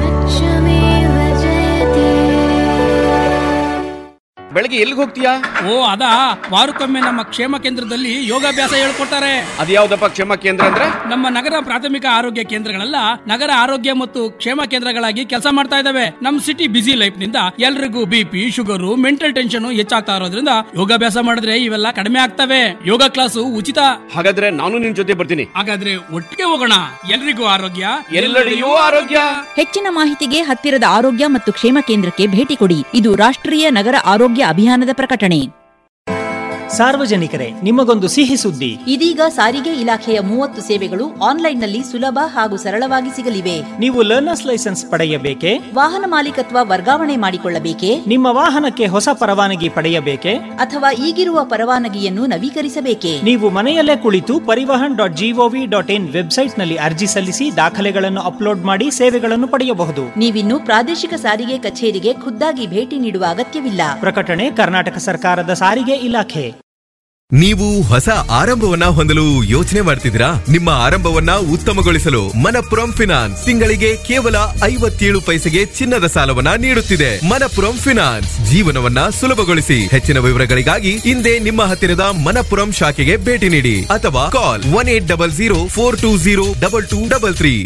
ಬೆಳಗ್ಗೆ ಎಲ್ಲಿಗೆ ಹೋಗ್ತೀಯಾ ಓ ಅದಾ ವಾರಕ್ಕೊಮ್ಮೆ ನಮ್ಮ ಕ್ಷೇಮ ಕೇಂದ್ರದಲ್ಲಿ ಯೋಗಾಭ್ಯಾಸ ಹೇಳ್ಕೊಡ್ತಾರೆ ಅದ್ಯಾವ್ದಪ್ಪ ಕ್ಷೇಮ ಕೇಂದ್ರ ಅಂದ್ರೆ ನಮ್ಮ ನಗರ ಪ್ರಾಥಮಿಕ ಆರೋಗ್ಯ ಕೇಂದ್ರಗಳೆಲ್ಲ ನಗರ ಆರೋಗ್ಯ ಮತ್ತು ಕ್ಷೇಮ ಕೇಂದ್ರಗಳಾಗಿ ಕೆಲಸ ಮಾಡ್ತಾ ಇದಾವೆ ನಮ್ ಸಿಟಿ ಬಿಸಿ ಲೈಫ್ ನಿಂದ ಎಲ್ರಿಗೂ ಬಿಪಿ ಶುಗರು ಮೆಂಟಲ್ ಟೆನ್ಷನ್ ಹೆಚ್ಚಾಗ್ತಾ ಇರೋದ್ರಿಂದ ಯೋಗಾಭ್ಯಾಸ ಮಾಡಿದ್ರೆ ಇವೆಲ್ಲ ಕಡಿಮೆ ಆಗ್ತವೆ ಯೋಗ ಕ್ಲಾಸು ಉಚಿತ ಹಾಗಾದ್ರೆ ನಾನು ನಿನ್ ಜೊತೆ ಬರ್ತೀನಿ ಹಾಗಾದ್ರೆ ಒಟ್ಟಿಗೆ ಹೋಗೋಣ ಎಲ್ರಿಗೂ ಆರೋಗ್ಯ ಎಲ್ಲೆಡೆಯೂ ಆರೋಗ್ಯ ಹೆಚ್ಚಿನ ಮಾಹಿತಿಗೆ ಹತ್ತಿರದ ಆರೋಗ್ಯ ಮತ್ತು ಕ್ಷೇಮ ಕೇಂದ್ರಕ್ಕೆ ಭೇಟಿ ಕೊಡಿ ಇದು ರಾಷ್ಟ್ರೀಯ ನಗರ ಆರೋಗ್ಯ ಅಭಿಯಾನದ ಪ್ರಕಟಣೆ ಸಾರ್ವಜನಿಕರೇ ನಿಮಗೊಂದು ಸಿಹಿ ಸುದ್ದಿ ಇದೀಗ ಸಾರಿಗೆ ಇಲಾಖೆಯ ಮೂವತ್ತು ಸೇವೆಗಳು ಆನ್ಲೈನ್ನಲ್ಲಿ ಸುಲಭ ಹಾಗೂ ಸರಳವಾಗಿ ಸಿಗಲಿವೆ ನೀವು ಲರ್ನರ್ಸ್ ಲೈಸೆನ್ಸ್ ಪಡೆಯಬೇಕೆ ವಾಹನ ಮಾಲೀಕತ್ವ ವರ್ಗಾವಣೆ ಮಾಡಿಕೊಳ್ಳಬೇಕೆ ನಿಮ್ಮ ವಾಹನಕ್ಕೆ ಹೊಸ ಪರವಾನಗಿ ಪಡೆಯಬೇಕೆ ಅಥವಾ ಈಗಿರುವ ಪರವಾನಗಿಯನ್ನು ನವೀಕರಿಸಬೇಕೆ ನೀವು ಮನೆಯಲ್ಲೇ ಕುಳಿತು Parivahan dot GOV dot in ವೆಬ್ಸೈಟ್ನಲ್ಲಿ ಅರ್ಜಿ ಸಲ್ಲಿಸಿ ದಾಖಲೆಗಳನ್ನು ಅಪ್ಲೋಡ್ ಮಾಡಿ ಸೇವೆಗಳನ್ನು ಪಡೆಯಬಹುದು ನೀವಿನ್ನು ಪ್ರಾದೇಶಿಕ ಸಾರಿಗೆ ಕಚೇರಿಗೆ ಖುದ್ದಾಗಿ ಭೇಟಿ ನೀಡುವ ಅಗತ್ಯವಿಲ್ಲ ಪ್ರಕಟಣೆ ಕರ್ನಾಟಕ ಸರ್ಕಾರದ ಸಾರಿಗೆ ಇಲಾಖೆ ನೀವು ಹೊಸ ಆರಂಭವನ್ನ ಹೊಂದಲು ಯೋಚನೆ ಮಾಡ್ತಿದ್ದೀರಾ ನಿಮ್ಮ ಆರಂಭವನ್ನ ಉತ್ತಮಗೊಳಿಸಲು ಮನಪುರಂ ಫಿನಾನ್ಸ್ ತಿಂಗಳಿಗೆ ಕೇವಲ ಐವತ್ತೇಳು ಪೈಸೆಗೆ ಚಿನ್ನದ ಸಾಲವನ್ನ ನೀಡುತ್ತಿದೆ ಮನಪುರಂ ಫಿನಾನ್ಸ್ ಜೀವನವನ್ನ ಸುಲಭಗೊಳಿಸಿ ಹೆಚ್ಚಿನ ವಿವರಗಳಿಗಾಗಿ ಹಿಂದೆ ನಿಮ್ಮ ಹತ್ತಿರದ ಮನಪುರಂ ಶಾಖೆಗೆ ಭೇಟಿ ನೀಡಿ ಅಥವಾ call one eight double zero four two zero double two double three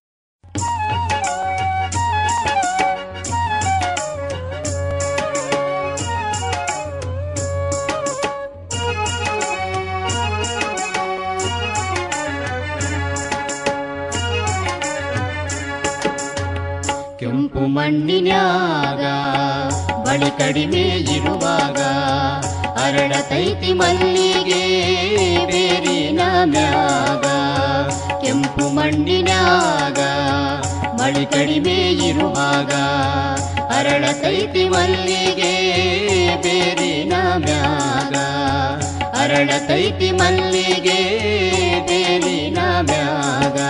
ಕೆಂಪು ಮಣ್ಣಿನ್ಯಾಗ ಬಳಿ ಕಡಿಮೆ ಇರುವಾಗ ಅರಳತೈತಿ ಮಲ್ಲಿಗೆ ಬೇರಿನ ಮ್ಯಾಗ ಕೆಂಪು ಮಣ್ಣಿನ್ಯಾಗ ಮಳಿ ಕಡಿಮೆ ಇರುವಾಗ ಅರಳತೈತಿ ಮಲ್ಲಿಗೆ ಬೇರಿನ ಮ್ಯಾಗ ಅರಳತೈತಿ ಮಲ್ಲಿಗೆ ಬೇರಿನ ಮ್ಯಾಗ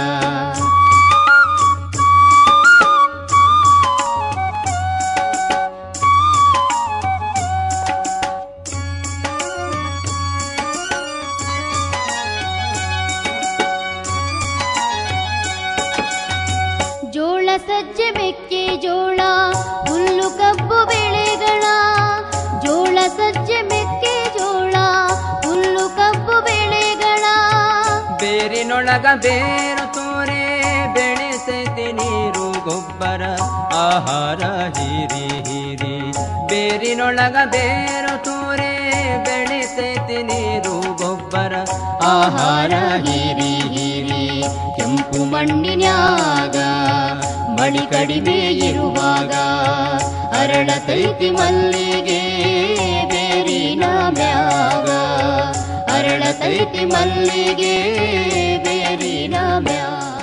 ಜೋಳ ಸಜ್ಜೆ ಮೆಕ್ಕೆ ಜೋಳ ಹುಲ್ಲು ಕಬ್ಬು ಬೆಳೆಗಳ ಜೋಳ ಸಜ್ಜೆ ಮೆಕ್ಕೆ ಜೋಳ ಹುಲ್ಲು ಕಬ್ಬು ಬೆಳೆಗಳ ಬೇರಿನೊಳಗ ಬೇರು ತೋರೆ ಬೆಳೆಸೈತಿ ನೀರು ಗೊಬ್ಬರ ಆಹಾರ ಹೀರಿ ಹೀರಿ ಬೇರಿನೊಳಗ ಬೇರು ತೋರೆ ಬೆಳೆಸೈತಿ ನೀರು ಗೊಬ್ಬರ ಆಹಾರ ಹೀರಿ ಹೀರಿ ಕೆಂಪು ಮಣ್ಣಿನ್ಯಾಗ ಮಳಿ ಕಡಿಮೆ ಇರುವಾಗ ಅರಳತೈತಿ ಮಲ್ಲಿಗೆ ಬೇರಿನ ಮ್ಯಾಗ ಅರಳತೈತಿ ಮಲ್ಲಿಗೆ ಬೇರಿನ ಮ್ಯಾಗ